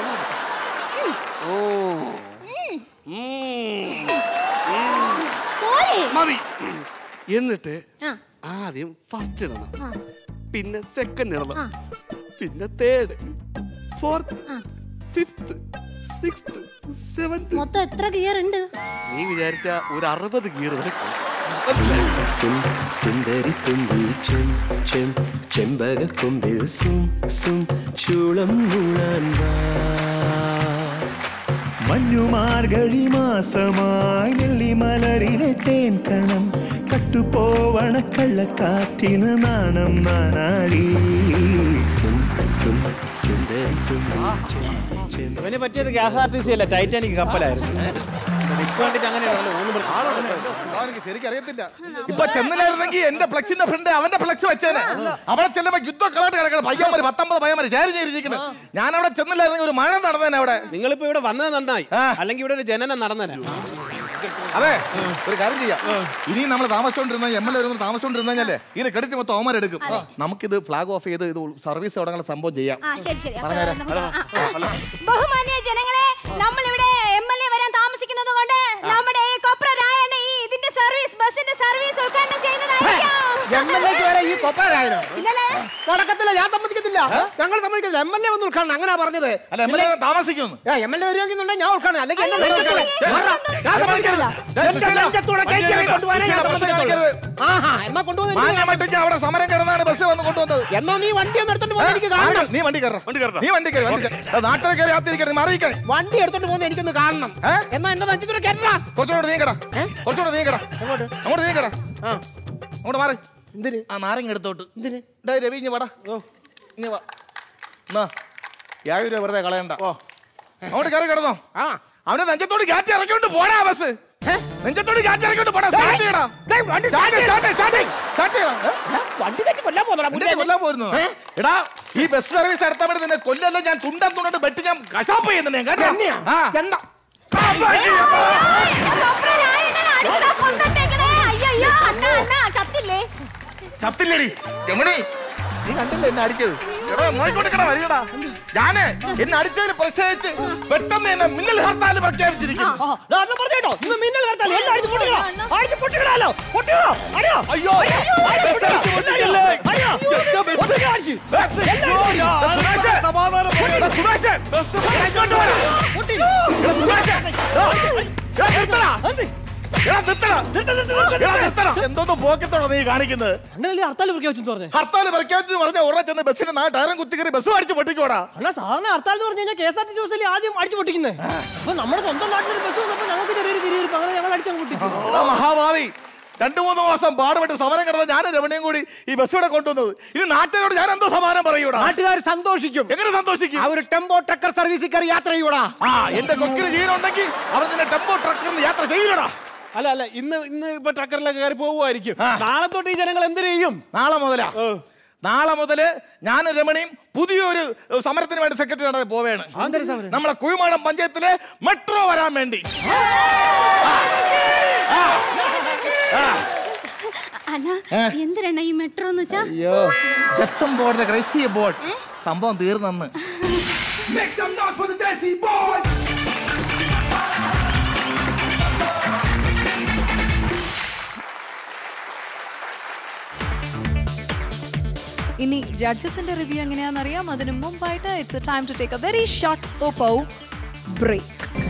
ഓ ഉം. പോരെ മതി എന്നിട്ട് ആ ആദ്യം ഫസ്റ്റ് ഇടണം ആ പിന്നെ സെക്കൻഡ് ഇടണം ആ. പിന്നെ തേർഡ് ഫോർത്ത് ആ. ഫിഫ്ത്ത് സിക്സ്ത് സെവൻത് മൊത്തം എത്ര ഗിയർ ഉണ്ട് നീ വിചാരിച്ച ഒരു അറുപത് ഗിയർ വരെ കാണും. സും സുന്ദരി തുമ്പി ചെം ചെം ചെമ്പകക്കൊമ്പിൽ സും സും ചൂളം മൂളാൻ വാ മഞ്ഞുമാർഗഴി മാസമായി നെല്ലിമലരിലെ തേൻ കണം കട്ടുപോവണ കള്ളക്കാറ്റിന് നാണം നാനാടി സും സും സുന്ദരി തുമ്പി ചെം ചെം ഇവന് പറ്റിയത് ഗ്യാസ് ആർ ടി സി അല്ല ടൈറ്റാനിക് കപ്പലായിരുന്നു ഇപ്പൊ കണ്ടിട്ട് അങ്ങനെയാണല്ലോ മൂന്ന് എനിക്ക് ശരിക്കും അറിയത്തില്ല ഇപ്പൊ ചെന്നില്ലായിരുന്നെങ്കിൽ എന്റെ ഫ്ലക്സിന്റെ ഫ്രണ്ട് അവന്റെ ഫ്ലക്സ് വെച്ചേനെ അവിടെ ചെല്ലുമ്പോ യുദ്ധക്കളായിട്ട് കിടക്കണം പയ്യന്മാര് പത്തൊമ്പത് പയ്യന്മാര് ചേരി ചേരിച്ചിരിക്കുന്നു ഞാൻ അവിടെ ചെന്നില്ലായിരുന്നെങ്കിൽ ഒരു മഴ നടന്നേനെ അവിടെ നിങ്ങളിപ്പോ ഇവിടെ വന്നത് നന്നായി അല്ലെങ്കിൽ ഇവിടെ ഒരു ജനനം നടന്നേനെ അതെ ഒരു കാര്യം ചെയ്യാം ഇനിയും നമ്മൾ താമസിച്ചോണ്ടിരുന്ന എം എൽ എ വരുമ്പോൾ താമസിച്ചോണ്ടിരുന്നല്ലേ ഇത് ക്രെഡിറ്റ് മൊത്തം അവന്മാരെടുക്കും നമുക്കിത് ഫ്ലാഗ് ഓഫ് ചെയ്ത് ഇത് സർവീസ് തുടങ്ങുന്ന സംഭവം ചെയ്യാം ആ ശരി ശരി അപ്പൊ പറഞ്ഞുതരാം. നമുക്ക് ആ, ആ. ബഹുമാന്യ ജനങ്ങളെ നമ്മൾ ഇവിടെ എം എൽ എ വരാൻ താമസിക്കുന്നത് കൊണ്ട് നമ്മുടെ ഈ കൊപ്ര രായനെ ഈ ഇതിന്റെ സർവീസ് ബസിന്റെ സർവീസ് ഉദ്ഘാടനം ചെയ്യുന്നതായിരിക്കും എം എൽ എക്ക് വരെ ഈ കൊപ്പാരായനോ ഇന്നലെ നടക്കത്തില്ല ഞാൻ സമ്മതിക്കത്തില്ല ഞങ്ങൾ സമ്മതിക്കത്തില്ല എം എൽ എ ഒന്ന് ഉദ്ഘാടനം അങ്ങനെ പറഞ്ഞത് അല്ല എം എൽ എ താമസിക്കുന്നു എം എൽ എ വരുമെങ്കിൽ ഞാൻ ഉദ്ഘാടനം അല്ലെങ്കിൽ എന്നെ അയ്യോ, നെഞ്ചത്തോടെ- അയ്യോ, മാറാ. ഞാൻ സമ്മതിക്കില്ല ദേ, എന്റെ സുശീല, നെഞ്ചത്തോടെ കയറ്റി ഇറക്കി കൊണ്ടുപോകാനേ ഞാൻ സുശീല, ബസ് സമ്മതിക്കത്തുള്ളൂ. കാണിക്കരുത്. ആഹാ എന്നാ കൊണ്ടുപോകുന്ന മാങ്ങ മട്ടിച്ച് അവിടെ സമരം കിടന്നാണ് ബസ് വന്ന് കൊണ്ടുവന്നത് എന്നാ നീ വണ്ടി ഒന്ന് എടുത്തോണ്ട് പോകുന്ന എനിക്ക് കാണണം നീ വണ്ടി കയറ വണ്ടി കയറണം. നീ വണ്ടി കയറി വണ്ടി കയറി നാട്ടിൽ കയറി ആത്തിരിക്കണം മാറിയിക്കാൻ വണ്ടി എടുത്തോണ്ട് പോകുന്ന എനിക്കൊന്ന് കാണണം ഏ? എന്നാ എന്റെ നെഞ്ചത്തോടെ കയറ്റാ കുറച്ചുകൂടെ നീങ്ങടാ കുറച്ചുകൂടെ നീങ്ങടാ അങ്ങോട്ട് അങ്ങോട്ട് നീങ്ങടാ ആ അങ്ങോട്ട് മാറി എന്തിന് ആ നാരങ്ങ എടുത്തോട്ട് എന്തിന് ഡേ രവി ഇഞ്ഞ് വാടാ ഇഞ്ഞ് വാ എന്നാ ഏഴ് രൂപ വെറുതെ കളയണ്ട അങ്ങോട്ട് കയറി കിടന്നോ ആ അവനെ നെഞ്ചത്തോട് കാറ്റ് ഇറക്കിക്കൊണ്ട് പോടാ ബസ് നെഞ്ചത്തോട് കാറ്റ് ഇറക്കിക്കൊണ്ട് പോടാ സ്റ്റാർട്ട് ചെയ്യടാ ഡേയ്, വണ്ടി സ്റ്റാർട്ട് start ചെയ്യ്. സ്റ്റാർട്ട് സ്റ്റാർട്ട് ചെയ്യണം ഏ? വണ്ടി കയറ്റി കൊല്ലാൻ പോകുന്നടാ നിന്നെ കൊല്ലാൻ പോയിരുന്നു എടാ ഈ ബസ് സർവീസ് നടത്താൻ വേണ്ടി നിന്നെ കൊല്ലല്ല ഞാൻ തുണ്ടം തുണ്ടട്ട് വെട്ടി ഞാൻ കശാപ്പ് ചെയ്യുന്നുണ്ട് ഞാൻ കേട്ടോ എന്നെയാ ആ. എന്താ ആ, ബാക്കി. കൊപ്ര രായനെ അടിച്ചതാ കൊന്നിട്ടേക്കണേ അയ്യോ അണ്ണ അണ്ണ ചത്തില്ലേ ചത്തില്ലടി രമണി നീ കണ്ടില്ല എന്നെ അടിച്ചത് എടാ നോയിക്കൊണ്ടിരിക്കണ വരികടാ ഞാന് എന്നെ അടിച്ചതിന് പ്രതിഷേധിച്ച് പെട്ടെന്ന് എന്നെ മിന്നൽ ഹർത്താൽ പ്രഖ്യാപിച്ചിരിക്കുന്നു ആ, ദാ അണ്ണൻ പറഞ്ഞേട്ടോ ഇന്ന് മിന്നൽ കടത്താൽ എല്ലാം അടിച്ച് പൊട്ടിക്കണോ അടിച്ച് പൊട്ടിക്കണല്ലോ പൊട്ടിക്കണോ അടിയോ അയ്യോ ബസ് അടിച്ച് പൊട്ടിക്കല്ലേ? അടിയോ എന്റെ ബസ്. പൊട്ടിക്കണോ അടിച്ച് ബസ്. അയ്യോ, ഞാൻ സുരേഷ്. എടാ, സുരേഷ്. ബസ് ഇങ്ങോട്ട് വാ. എടാ, സുരേഷ്. എടാ, എടാ, നിർത്തടാ. എന്ത്? എടാ, നിർത്തടാ. എടാ, നിർത്തടാ. എന്തോന്ന് പോക്കത്തോടെ നീ കാണിക്കുന്നത് അണ്ണല്ലേ ഹർത്താൽ പ്രഖ്യാപിച്ചു പറഞ്ഞു ഹർത്താൽ പ്രഖ്യാപിച്ചു പറഞ്ഞ ഉടനെ ചെന്ന് ബസ്സിന് നാ ടയറും കുത്തി കയറി ബസ് അടിച്ചു പൊട്ടിക്കോടാ അണ്ണാ സാറിന് ഹർത്താൽ എന്ന് പറഞ്ഞു കഴിഞ്ഞാൽ K S R T C ബസ്സിൽ ആദ്യം അടിച്ചു പൊട്ടിക്കുന്നത് അപ്പൊ നമ്മുടെ സ്വന്തം നാട്ടിൽ ബസ് വന്നപ്പോൾ ഞങ്ങൾക്ക് ചെറിയൊരു തിരിയിരിപ്പ് അങ്ങനെ ഞങ്ങൾ അടിച്ചു പൊട്ടിച്ചു എടാ, മഹാഭാവി രണ്ടു മൂന്ന് മാസം പാടുപെട്ട് സമരം കിടന്ന ഞാനും രമണിയും കൂടി ഈ ബസ് ഇവിടെ കൊണ്ടുവന്നത് ഇത് നാട്ടുകാരോട് ഞാൻ എന്തോ സമാനം പറയൂടാ നാട്ടുകാർ സന്തോഷിക്കും എങ്ങനെ സന്തോഷിക്കും ആ ഒരു ടെമ്പോ ട്രക്കർ സർവീസിൽ കയറി യാത്ര ചെയ്യൂടാ ആ എന്റെ കൊക്കിന് ജീവനുണ്ടെങ്കിൽ അവർ നിന്നെ ടെമ്പോ ട്രക്കിൽ യാത്ര ചെയ്യൂടാ അല്ല അല്ല ഇന്ന് ഇന്ന് ഇപ്പൊ ട്രക്കറിലൊക്കെ കയറി പോകുമായിരിക്കും നാളെ തൊട്ട് ഈ ജനങ്ങൾ എന്ത് ചെയ്യും നാളെ മുതലാ നാളെ മുതല് ഞാൻ രമണിയും പുതിയൊരു ഏഹ്, സമരത്തിന് വേണ്ടി സെക്രട്ടറി പോവേണ് നമ്മളെ കുഴിമാടം പഞ്ചായത്തിലെ മെട്രോ വരാൻ വേണ്ടി അണ്ണ ഏ? എന്തിനാ ഈ മെട്രോ എന്ന് വെച്ചാ അയ്യോ ജപ്സം ബോർഡ് ക്രൈസി ബോർഡ് സംഭവം തീർന്നെന്ന് Make some noise for the Desi Boys. ഇനി ജഡ്ജസിന്റെ റിവ്യൂ എങ്ങനെയാണെന്ന് അറിയാം അതിന് മുമ്പായിട്ട് it's time to take a very short Oppo break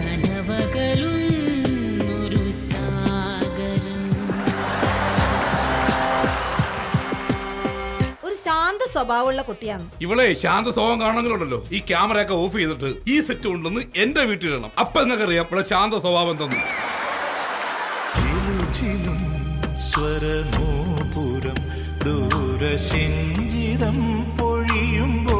ഒരു ശാന്ത സ്വഭാവമുള്ള കുട്ടിയാണ് ഇവളെ ശാന്ത സ്വഭാവം കാണണമെങ്കിലുണ്ടല്ലോ ഈ ക്യാമറയൊക്കെ ഓഫ് ചെയ്തിട്ട് ഈ സെറ്റ് കൊണ്ടുവന്ന് എന്റെ വീട്ടിലിടണം അപ്പൊ നിങ്ങൾക്ക് അറിയാം ഇവിടെ ശാന്ത സ്വഭാവം എന്തെന്ന് ചിലും സ്വരനോപുരം ദൂരശിഞ്ചിതം പൊഴിയുമ്പോ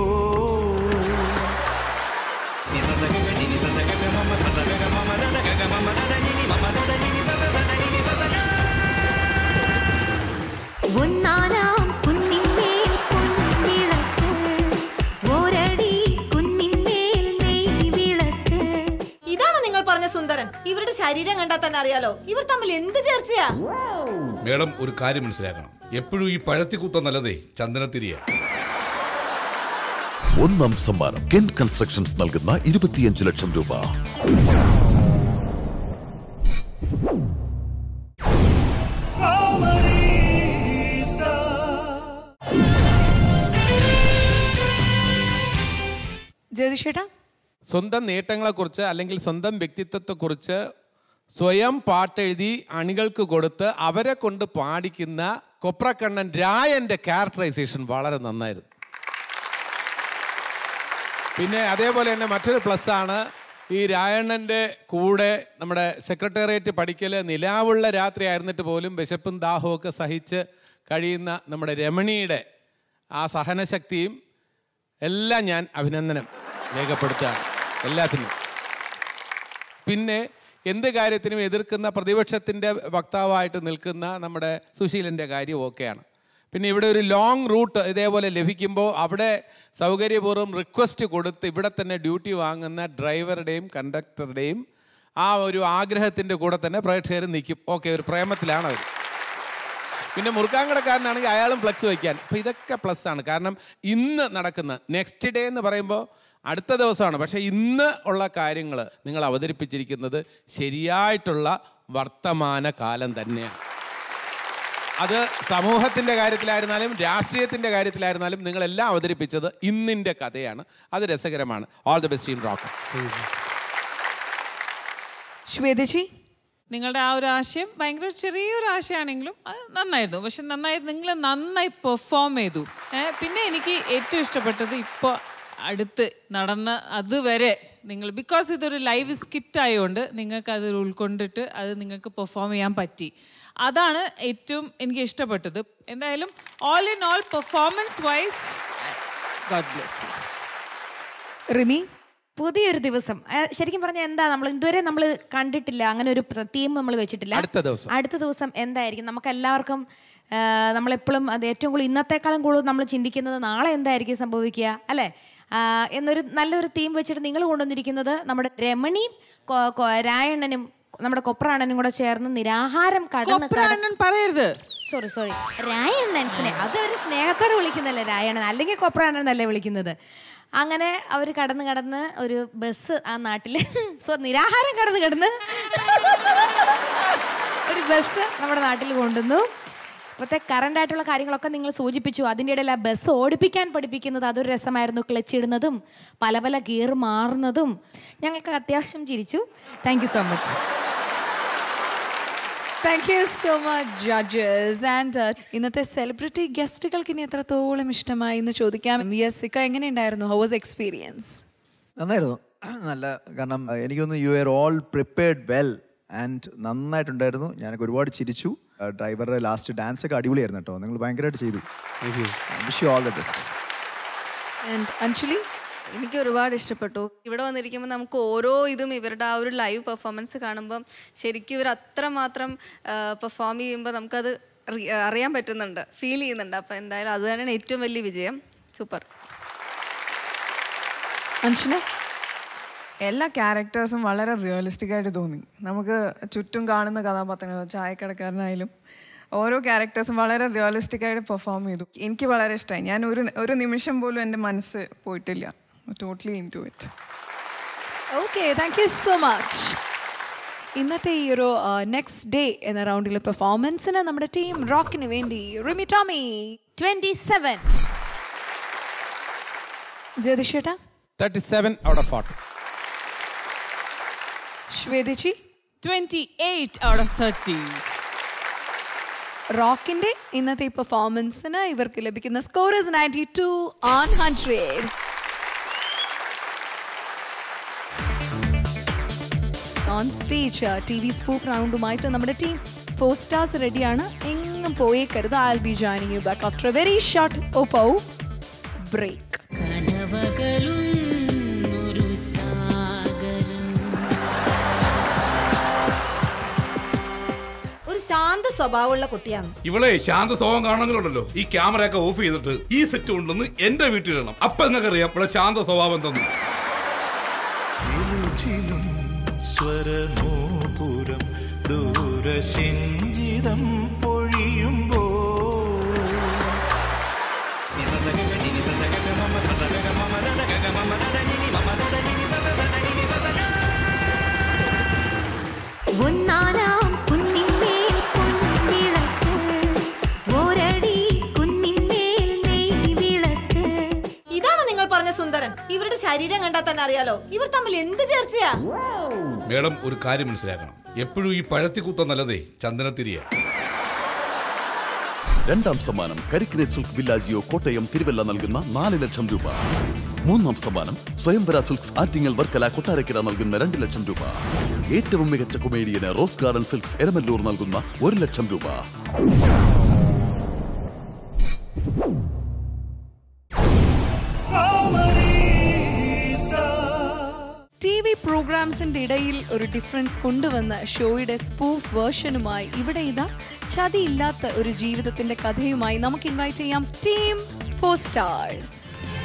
ഒന്നാനാം കുന്നിന്മേൽ പൊൻവിളക്ക് ഒരടി കുന്നിന്മേൽ നെയ് വിളക്ക് ഇതാണോ നിങ്ങൾ പറഞ്ഞ സുന്ദരൻ ഇവരുടെ ശരീരം കണ്ടാൽ തന്നെ അറിയാലോ ഇവർ തമ്മിൽ എന്ത് ചേർച്ചയാ മേഡം ഒരു കാര്യം മനസ്സിലാക്കണം എപ്പോഴും ഈ പഴത്തിക്കുത്ത നല്ലതേ ചന്ദനത്തിരിയ ഒന്നാം സമ്മാനം കെൻ കൺസ്ട്രക്ഷൻസ് നൽകുന്ന ഇരുപത്തിയഞ്ച് ലക്ഷം രൂപ ജ്യോതിഷേട്ടാ സ്വന്തം നേട്ടങ്ങളെക്കുറിച്ച് അല്ലെങ്കിൽ സ്വന്തം വ്യക്തിത്വത്തെക്കുറിച്ച് സ്വയം പാട്ടെഴുതി അണികൾക്ക് കൊടുത്ത് അവരെ കൊണ്ട് പാടിക്കുന്ന കൊപ്രക്കണ്ണൻ രായന്റെ ക്യാരക്ടറൈസേഷൻ വളരെ നന്നായിരുന്നു പിന്നെ അതേപോലെ തന്നെ മറ്റൊരു പ്ലസ് ആണ് ഈ രായണ്ണൻ്റെ കൂടെ നമ്മുടെ സെക്രട്ടേറിയറ്റ് പഠിക്കൽ നിലാവുള്ള രാത്രി ആയിരുന്നിട്ട് പോലും വിശപ്പും ദാഹവും ഒക്കെ സഹിച്ച് കഴിയുന്ന നമ്മുടെ രമണിയുടെ ആ സഹനശക്തിയും എല്ലാം ഞാൻ അഭിനന്ദനം രേഖപ്പെടുത്തുകയാണ് എല്ലാത്തിനും പിന്നെ എന്ത് കാര്യത്തിനും എതിർക്കുന്ന പ്രതിപക്ഷത്തിൻ്റെ വക്താവായിട്ട് നിൽക്കുന്ന നമ്മുടെ സുശീലൻ്റെ കാര്യം ഓക്കെയാണ് പിന്നെ ഇവിടെ ഒരു ലോങ് റൂട്ട് ഇതേപോലെ ലഭിക്കുമ്പോൾ അവിടെ സൗകര്യപൂർവ്വം റിക്വസ്റ്റ് കൊടുത്ത് ഇവിടെ തന്നെ ഡ്യൂട്ടി വാങ്ങുന്ന ഡ്രൈവറുടെയും കണ്ടക്ടറുടെയും ആ ഒരു ആഗ്രഹത്തിൻ്റെ കൂടെ തന്നെ പ്രേക്ഷകർ നിൽക്കും ഓക്കെ ഒരു പ്രേമത്തിലാണ് അവർ പിന്നെ മുറുക്കാങ്കടക്കാരനാണെങ്കിൽ അയാളും ഫ്ലക്സ് വയ്ക്കാൻ അപ്പോൾ ഇതൊക്കെ പ്ലസ് ആണ് കാരണം ഇന്ന് നടക്കുന്ന നെക്സ്റ്റ് ഡേ എന്ന് പറയുമ്പോൾ അടുത്ത ദിവസമാണ് പക്ഷേ ഇന്ന് ഉള്ള കാര്യങ്ങൾ നിങ്ങൾ അവതരിപ്പിച്ചിരിക്കുന്നത് ശരിയായിട്ടുള്ള വർത്തമാന കാലം തന്നെയാണ് അത് സമൂഹത്തിൻ്റെ കാര്യത്തിലായിരുന്നാലും രാഷ്ട്രീയത്തിൻ്റെ കാര്യത്തിലായിരുന്നാലും നിങ്ങളെല്ലാം അവതരിപ്പിച്ചത് ഇന്നിൻ്റെ കഥയാണ് അത് രസകരമാണ് all the best in rock Shwethaji നിങ്ങളുടെ ആ ഒരു ആശയം ഭയങ്കര ചെറിയൊരു ആശയമാണെങ്കിലും അത് നന്നായിരുന്നു പക്ഷെ നന്നായി നിങ്ങൾ നന്നായി പെർഫോം ചെയ്തു ഏ, പിന്നെ എനിക്ക് ഏറ്റവും ഇഷ്ടപ്പെട്ടത് ഇപ്പോൾ അടുത്ത് നടന്ന അതുവരെ നിങ്ങൾ ബിക്കോസ് ഇതൊരു ലൈവ് സ്കിറ്റ് ആയതുകൊണ്ട് നിങ്ങൾക്ക് അത് ഉൾക്കൊണ്ടിട്ട് അത് നിങ്ങൾക്ക് പെർഫോം ചെയ്യാൻ പറ്റി അതാണ് ഏറ്റവും എനിക്ക് ഇഷ്ടപ്പെട്ടത് എന്തായാലും all in all performance wise god bless Rimi പുതിയൊരു ദിവസം ആ, ശരിക്കും പറഞ്ഞാൽ എന്താ നമ്മൾ ഇതുവരെ നമ്മൾ കണ്ടിട്ടില്ല അങ്ങനെ ഒരു തീം നമ്മൾ വെച്ചിട്ടില്ല അടുത്ത ദിവസം. അടുത്ത ദിവസം എന്തായിരിക്കും നമുക്ക് എല്ലാവർക്കും ആ, നമ്മളെപ്പോഴും അത് ഏറ്റവും കൂടുതൽ ഇന്നത്തെക്കാളും കൂടുതൽ നമ്മൾ ചിന്തിക്കുന്നത് നാളെ എന്തായിരിക്കും സംഭവിക്കുക അല്ലേ ആ, എന്നൊരു നല്ലൊരു തീം വെച്ചിട്ട് നിങ്ങൾ കൊണ്ടുവന്നിരിക്കുന്നത് നമ്മുടെ രമണിയും കൊ- കൊ- രായണ്ണനും നമ്മുടെ കൊപ്രാണനും കൂടെ ചേർന്ന് നിരാഹാരം കടന്ന് കൊപ്രാണൻ പറയരുത് സോറി സോറി രായണ്ണൻസിനെ അത് ഒരു സ്നേഹത്തോടെ വിളിക്കുന്നല്ലേ രായണ്ണൻ അല്ലെങ്കിൽ കൊപ്രാണൻ എന്നല്ലേ വിളിക്കുന്നത് അങ്ങനെ അവർ കടന്ന് കടന്ന് ഒരു ബസ് ആ നാട്ടിൽ സോ നിരാഹാരം കടന്ന് കടന്ന് ഒരു ബസ് നമ്മുടെ നാട്ടിൽ കൊണ്ടുവന്നു ഇപ്പോഴത്തെ കറണ്ട് ആയിട്ടുള്ള കാര്യങ്ങളൊക്കെ നിങ്ങൾ സൂചിപ്പിച്ചു അതിൻ്റെ ഇടയിൽ ആ ബസ് ഓടിപ്പിക്കാൻ പഠിപ്പിക്കുന്നത് അതൊരു രസമായിരുന്നു ക്ലച്ച് ഇടുന്നതും പല പല ഗിയർ മാറുന്നതും ഞങ്ങൾക്ക് അത്യാവശ്യം ചിരിച്ചു thank you so much thank you so much judges and ഇന്നത്തെ സെലിബ്രിറ്റി ഗസ്റ്റുകൾക്ക് ഇനി എത്രത്തോളം ഇഷ്ടമായി എന്ന് ചോദിക്കാം യെസ് ഇക്ക എങ്ങനെയുണ്ടായിരുന്നു ഹൗ വാസ് എക്സ്പീരിയൻസ് നന്നായിരുന്നു നല്ല കാരണം അഹ് എനിക്കൊന്ന് you are all prepared well and നന്നായിട്ടുണ്ടായിരുന്നു ഞാനൊക്കെ ഒരുപാട് ചിരിച്ചു ഡ്രൈവറുടെ ലാസ്റ്റ് ഡാൻസ് ഒക്കെ അടിപൊളിയായിരുന്നു കേട്ടോ നിങ്ങൾ ഭയങ്കരമായിട്ട് ചെയ്തു wish you all the best and Anjali എനിക്ക് ഒരുപാട് ഇഷ്ടപ്പെട്ടു ഇവിടെ വന്നിരിക്കുമ്പോൾ നമുക്ക് ഓരോ ഇതും ഇവരുടെ ആ ഒരു ലൈവ് പെർഫോമൻസ് കാണുമ്പം ശരിക്കും ഇവർ അത്രമാത്രം പെർഫോം ചെയ്യുമ്പോൾ നമുക്കത് റി- അറിയാൻ പറ്റുന്നുണ്ട് ഫീൽ ചെയ്യുന്നുണ്ട് അപ്പം എന്തായാലും അത് തന്നെയാണ് ഏറ്റവും വലിയ വിജയം സൂപ്പർ അഞ്ജന എല്ലാ ക്യാരക്ടേഴ്സും വളരെ റിയലിസ്റ്റിക് ആയിട്ട് തോന്നി നമുക്ക് ചുറ്റും കാണുന്ന കഥാപാത്രങ്ങൾ ചായക്കടക്കാരനായാലും ഓരോ ക്യാരക്ടേഴ്സും വളരെ റിയലിസ്റ്റിക് ആയിട്ട് പെർഫോം ചെയ്തു എനിക്ക് വളരെ ഇഷ്ടമായി ഞാൻ ഒരു ഒരു നിമിഷം പോലും എൻ്റെ മനസ്സ് പോയിട്ടില്ല totally into it okay thank you so much ഇന്നത്തെ ഈ ഒരു നെക്സ്റ്റ് ഡേ എന്ന റൗണ്ടിലെ പെർഫോമൻസിന് നമ്മുടെ ടീം റോക്കിന് വേണ്ടി റിമി ടോമി ട്വന്റി സെവൻ ജ്യോതിഷേട്ടാ thirty seven out of forty ശ്വേതിച്ചി twenty eight out of thirty റോക്കിന്റെ ഇന്നത്തെ ഈ പെർഫോമൻസിന് ഇവർക്ക് ലഭിക്കുന്ന score is ninety two on hundred on stage T V spoof റൗണ്ടുമായിട്ട് നമ്മുടെ ടീം ഫോർ സ്റ്റാർസ് റെഡിയാണ് എങ്ങും പോയേക്കരുത് I be joining you back after a very short Oppo break ഒരു സാഗരം ഒരു ശാന്ത സ്വഭാവമുള്ള കുട്ടിയാണ് ഇവളെ ശാന്ത സ്വഭാവം കാണണമെങ്കിലുണ്ടല്ലോ ഈ ക്യാമറയൊക്കെ ഓഫ് ചെയ്തിട്ട് ഈ സെറ്റ് കൊണ്ടുവന്ന് എന്റെ വീട്ടിലിടണം അപ്പൊ നിങ്ങൾക്ക് അറിയാം ഇവിടെ ശാന്ത സ്വഭാവം എന്തെന്ന് ഇരുചിലും സ്വരനോപുരം ദൂരശിഞ്ചിതം പൊഴിയുമ്പോ ഒന്നാനാം കുന്നിന്മേൽ പൊൻവിളക്ക് ഒരടി കുന്നിന്മേൽ നെയ്വിളക്ക് ഇതാണോ നിങ്ങൾ പറഞ്ഞ സുന്ദരൻ ഇവരുടെ ശരീരം കണ്ടാൽ തന്നെ അറിയാലോ ഇവർ തമ്മിൽ എന്ത് ചേർച്ചയാ മേഡം ഒരു കാര്യം മനസ്സിലാക്കണം എപ്പോഴും ഈ പഴത്തി കുത്ത നല്ലതേ ചന്ദനത്തിരിയ രണ്ടാം സമ്മാനം കരിക്കിനെ സിൽക്ക് വില്ലാജിയോ കോട്ടയം തിരുവല്ല നൽകുന്ന നാല് ലക്ഷം രൂപ മൂന്നാം സമ്മാനം സ്വയംവര സിൽക്സ് ആറ്റിങ്ങൽ വർക്കല കൊട്ടാരക്കര നൽകുന്ന രണ്ട് ലക്ഷം രൂപ ഏറ്റവും മികച്ച കൊമേഡിയന് റോസ് ഗാർഡൻ സിൽക്സ് എരമല്ലൂർ നൽകുന്ന ഒരു ലക്ഷം രൂപ ടി വി പ്രോഗ്രാംസിന്റെ ഇടയിൽ ഒരു ഡിഫറൻസ് കൊണ്ടുവന്ന ഷോയുടെ സ്പൂഫ് വേർഷനുമായി ഇവിടെ ഇതാ ചതിയില്ലാത്ത ഒരു ജീവിതത്തിന്റെ കഥയുമായി നമുക്ക് ഇൻവൈറ്റ് ചെയ്യാം ടീം ഫോർ സ്റ്റാർസ്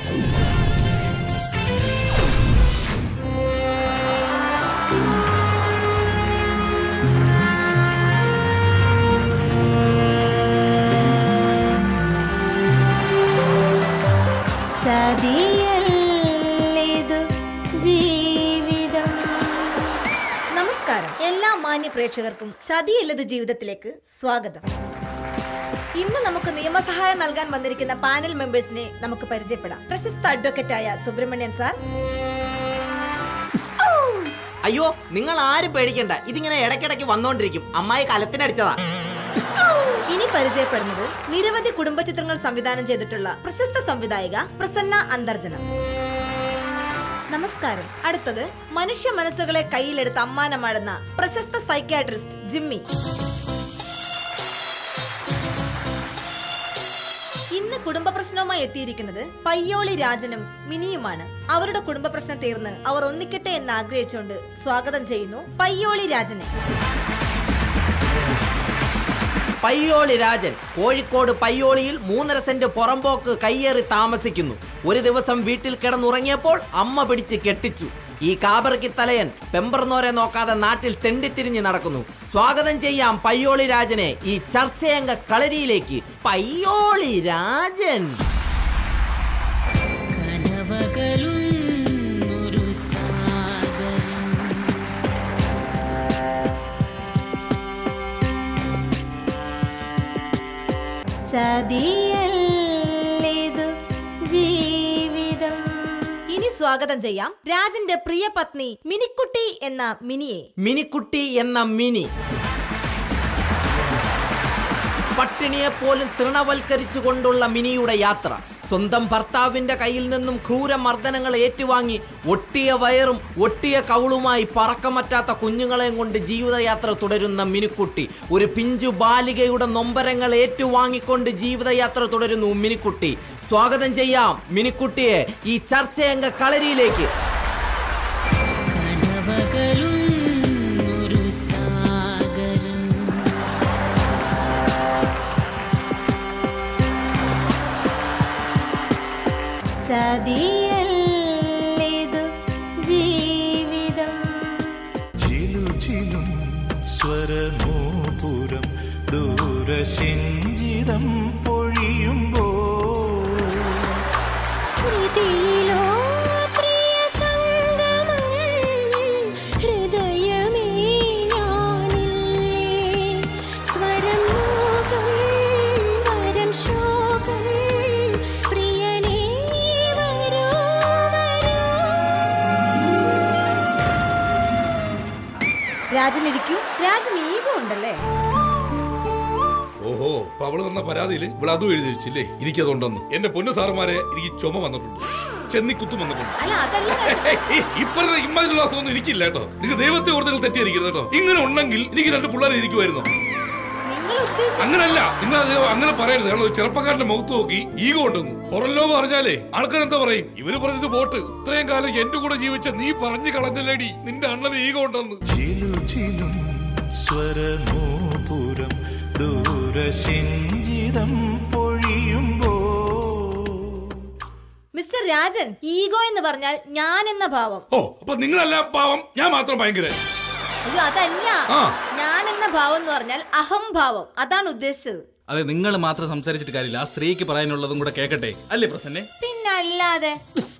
ചതിയല്ലിതു ജീവിതം നമസ്കാരം എല്ലാ മാന്യ പ്രേക്ഷകർക്കും സതിയല്ലത് ജീവിതത്തിലേക്ക് സ്വാഗതം ഇന്ന് നമുക്ക് നിയമസഹായം നൽകാൻ വന്നിരിക്കുന്ന പാനൽ മെമ്പേഴ്സിനെ നമുക്ക് പരിചയപ്പെടാം പ്രശസ്ത അഡ്വക്കേറ്റായ സുബ്രഹ്മണ്യൻ സാർ അയ്യോ നിങ്ങൾ ആരും പേടിക്കണ്ട ഇതിങ്ങനെ ഇടയ്ക്കിടയ്ക്ക് വന്നോണ്ടിരിക്കും അമ്മായി കലത്തിനടിച്ചതാ ഇനി പരിചയപ്പെടുന്നത് നിരവധി കുടുംബ ചിത്രങ്ങൾ സംവിധാനം ചെയ്തിട്ടുള്ള പ്രശസ്ത സംവിധായിക പ്രസന്ന അന്തർജന നമസ്കാരം അടുത്തത് മനുഷ്യ മനസ്സുകളെ കയ്യിലെടുത്ത് അമ്മാനമാടുന്ന പ്രശസ്ത സൈക്യാട്രിസ്റ്റ് ജിമ്മി ഇന്ന് കുടുംബ പ്രശ്നവുമായി എത്തിയിരിക്കുന്നത് പയ്യോളി രാജനും മിനിയുമാണ് അവരുടെ കുടുംബ പ്രശ്നം തീർന്ന് അവർ ഒന്നിക്കട്ടെ എന്ന് ആഗ്രഹിച്ചുകൊണ്ട് സ്വാഗതം ചെയ്യുന്നു പയ്യോളി രാജനെ പയ്യോളി രാജൻ കോഴിക്കോട് പയ്യോളിയിൽ മൂന്നര സെന്റ് പുറമ്പോക്ക് കയ്യേറി താമസിക്കുന്നു ഒരു ദിവസം വീട്ടിൽ കിടന്നുറങ്ങിയപ്പോൾ അമ്മ പിടിച്ച് കെട്ടിച്ചു ഈ കാബറയ്ക്ക് തലയൻ പെമ്പർന്നോരെ നോക്കാതെ നാട്ടിൽ തെണ്ടിത്തിരിഞ്ഞ് നടക്കുന്നു സ്വാഗതം ചെയ്യാം പയ്യോളി രാജനെ ഈ ചർച്ചയംഗ കളരിയിലേക്ക് പയ്യോളി രാജൻ കനവകളും ഒരു സാഗരം ചതിയല്ലിതു ജീവിതം ഇനി സ്വാഗതം ചെയ്യാം രാജന്റെ പ്രിയ പത്നി മിനിക്കുട്ടി എന്ന മിനിയെ മിനിക്കുട്ടി എന്ന മിനി പട്ടിണിയെ പോലും തൃണവൽക്കരിച്ചുകൊണ്ടുള്ള മിനിയുടെ യാത്ര സ്വന്തം ഭർത്താവിന്റെ കയ്യിൽ നിന്നും ക്രൂരമർദ്ദനങ്ങൾ ഏറ്റുവാങ്ങി ഒട്ടിയ വയറും ഒട്ടിയ കൗളുമായി പറക്കമറ്റാത്ത കുഞ്ഞുങ്ങളെയും കൊണ്ട് ജീവിതയാത്ര തുടരുന്ന മിനിക്കുട്ടി ഒരു പിഞ്ചു ബാലികയുടെ നൊമ്പരങ്ങൾ ഏറ്റുവാങ്ങിക്കൊണ്ട് ജീവിതയാത്ര തുടരുന്നു മിനിക്കുട്ടി സ്വാഗതം ചെയ്യാം മിനിക്കുട്ടിയെ ഈ ചർച്ചയംഗ കളരിയിലേക്ക് കനവകളും ഒരു സാഗരം ചതിയല്ലിതു ജീവിതം ചിലുചിലും സ്വരനോപുരം ദൂരശിഞ്ചിതം പൊഴിയുമ്പോ സ്മൃതിയിലോ പ്രിയ സംഗമം ഹൃദയമേ ഞാനില്ലേ സ്വരം മോഹം വരം ശോകം പ്രിയനേ വരൂ രാജൻ ഇരിക്കൂ രാജൻ ഈഗോ ഉണ്ടല്ലേ ഓഹോ അപ്പൊ അവള് തന്ന പരാതിയിൽ ഇവിടെ അതും എഴുതി വെച്ചില്ലേ എനിക്കതുണ്ടെന്ന് എന്റെ പൊന്നു സാറുമാരെ എനിക്ക് ചുമ വന്നിട്ടുണ്ട് ചെന്നിക്കുത്തും വന്നിട്ടുണ്ട് അല്ല അതല്ല ഇപ്പറത്തെ ഇമ്മാതിരി ഒന്നും എനിക്കില്ല കേട്ടോ നിങ്ങൾ ദൈവത്തെ ഓർത്ത് നിങ്ങൾ തെറ്റിയിരിക്കുന്നത് കേട്ടോ ഇങ്ങനെ ഉണ്ടെങ്കിൽ എനിക്ക് രണ്ട് പിള്ളേരെ ഇരിക്കുമായിരുന്നു അങ്ങനല്ല നിങ്ങൾ അത് അങ്ങനെ പറയരുത് കാരണം ഒരു ചെറുപ്പക്കാരന്റെ മുഖത്ത് നോക്കി ഈഗോ ഉണ്ടെന്ന് പുറം ലോകം അറിഞ്ഞാലേ ആൾക്കാർ എന്താ പറയും ഇവര് പറഞ്ഞത് വോട്ട് ഇത്രയും കാലം എന്റെ കൂടെ ജീവിച്ച നീ പറഞ്ഞു കളഞ്ഞല്ലേടി നിന്റെ അണ്ണന് ഈഗോ ഉണ്ടെന്ന് ചിലുചിലും സ്വരനോപുരം ദൂരശിഞ്ചിതം പൊഴിയുമ്പോ മിസ്റ്റർ രാജൻ ഈഗോ എന്ന് പറഞ്ഞാൽ ഞാൻ എന്ന ഭാവം ഓ അപ്പൊ നിങ്ങളെല്ലാം പാവം ഞാൻ മാത്രം ഭയങ്കര അയ്യോ അതല്ല ആ. ഞാൻ എന്ന ഭാവം എന്ന് പറഞ്ഞാൽ അഹംഭാവം അതാണ് ഉദ്ദേശിച്ചത് അതെ നിങ്ങൾ മാത്രം സംസാരിച്ചിട്ട് കാര്യമില്ല ആ സ്ത്രീക്ക് പറയാനുള്ളതും കൂടെ കേൾക്കട്ടെ അല്ലേ പ്രസന്നെ പിന്നല്ലാതെ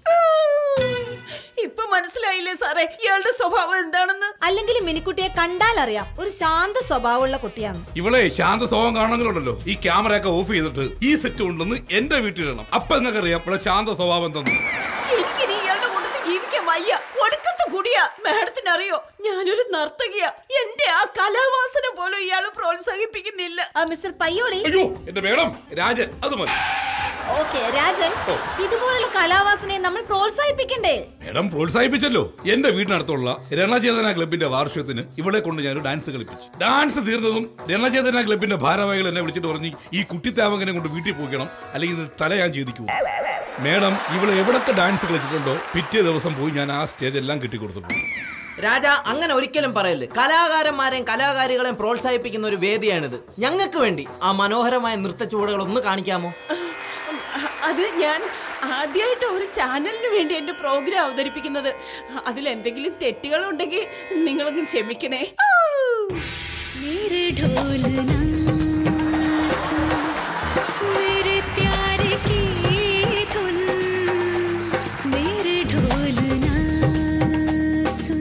ഇപ്പൊ മനസ്സിലായില്ലേ സാറേ ഇയാളുടെ സ്വഭാവം എന്താണെന്ന് അല്ലെങ്കിൽ മിനിക്കുട്ടിയെ കണ്ടാൽ അറിയാം ഒരു ശാന്ത സ്വഭാവമുള്ള കുട്ടിയാണ് ഇവളെ ശാന്ത സ്വഭാവം കാണണമെങ്കിലുണ്ടല്ലോ ഈ ക്യാമറയൊക്കെ ഓഫ് ചെയ്തിട്ട് ഈ സെറ്റ് കൊണ്ടുവന്ന് എന്റെ വീട്ടിലിടണം അപ്പൊ നിങ്ങൾക്ക് അറിയാം ഇവിടെ ശാന്ത സ്വഭാവം എന്തെന്ന് എനിക്കിനി ഇയാളുടെ കൂട്ടത്തിൽ ജീവിക്കാൻ വയ്യ ഒടുക്കത്തെ കുടിയാ മാഡത്തിന് അറിയോ ഞാനൊരു നർത്തകിയാ എന്റെ ആ കലാവാസന പോലും ഇയാൾ പ്രോത്സാഹിപ്പിക്കുന്നില്ല മിസ്റ്റർ പയ്യോളി അയ്യോ എന്റെ മേഡം രാജൻ അത് മതി ഓക്കെ രാജൻ ഇതുപോലുള്ള കലാവാസനയെ നമ്മൾ പ്രോത്സാഹിപ്പിക്കണ്ടേ മേഡം പ്രോത്സാഹിപ്പിച്ചല്ലോ എന്റെ വീടിനടുത്തുള്ള രണചേതന ക്ലബിന്റെ വാർഷികത്തിന് ഇവിടെ കൊണ്ട് ഞാൻ ഡാൻസ് കളിപ്പിച്ചു ഡാൻസ് തീർന്നതും രണചേതന ക്ലബിന്റെ ഭാരവാഹികൾ എന്നെ വിളിച്ചിട്ട് പറഞ്ഞു ഈ കുട്ടിത്താമകനെ കൊണ്ട് വീട്ടിൽ പോകണം അല്ലെങ്കിൽ ഇത് തല ഞാൻ ചെയ്തിക്കൂ മേഡം ഇവിടെ എവിടൊക്കെ ഡാൻസ് കളിച്ചിട്ടുണ്ടോ പിറ്റേ ദിവസം പോയി ഞാൻ ആ സ്റ്റേജ് എല്ലാം കെട്ടിക്കൊടുത്തിട്ടുണ്ട് രാജ അങ്ങനെ ഒരിക്കലും പറയല്ല് കലാകാരന്മാരെയും കലാകാരികളെയും പ്രോത്സാഹിപ്പിക്കുന്ന ഒരു വേദിയാണിത് ഞങ്ങൾക്ക് വേണ്ടി ആ മനോഹരമായ നൃത്ത ചുവടുകൾ ഒന്ന് കാണിക്കാമോ അത് ഞാൻ ആദ്യമായിട്ട് ഒരു ചാനലിന് വേണ്ടി എന്റെ പ്രോഗ്രാം അവതരിപ്പിക്കുന്നത് അതിൽ എന്തെങ്കിലും തെറ്റുകൾ ഉണ്ടെങ്കിൽ നിങ്ങളൊന്ന് ക്ഷമിക്കണേ मेरे ढोल ना सुन मेरे प्यार की धुन मेरे ढोल ना सुन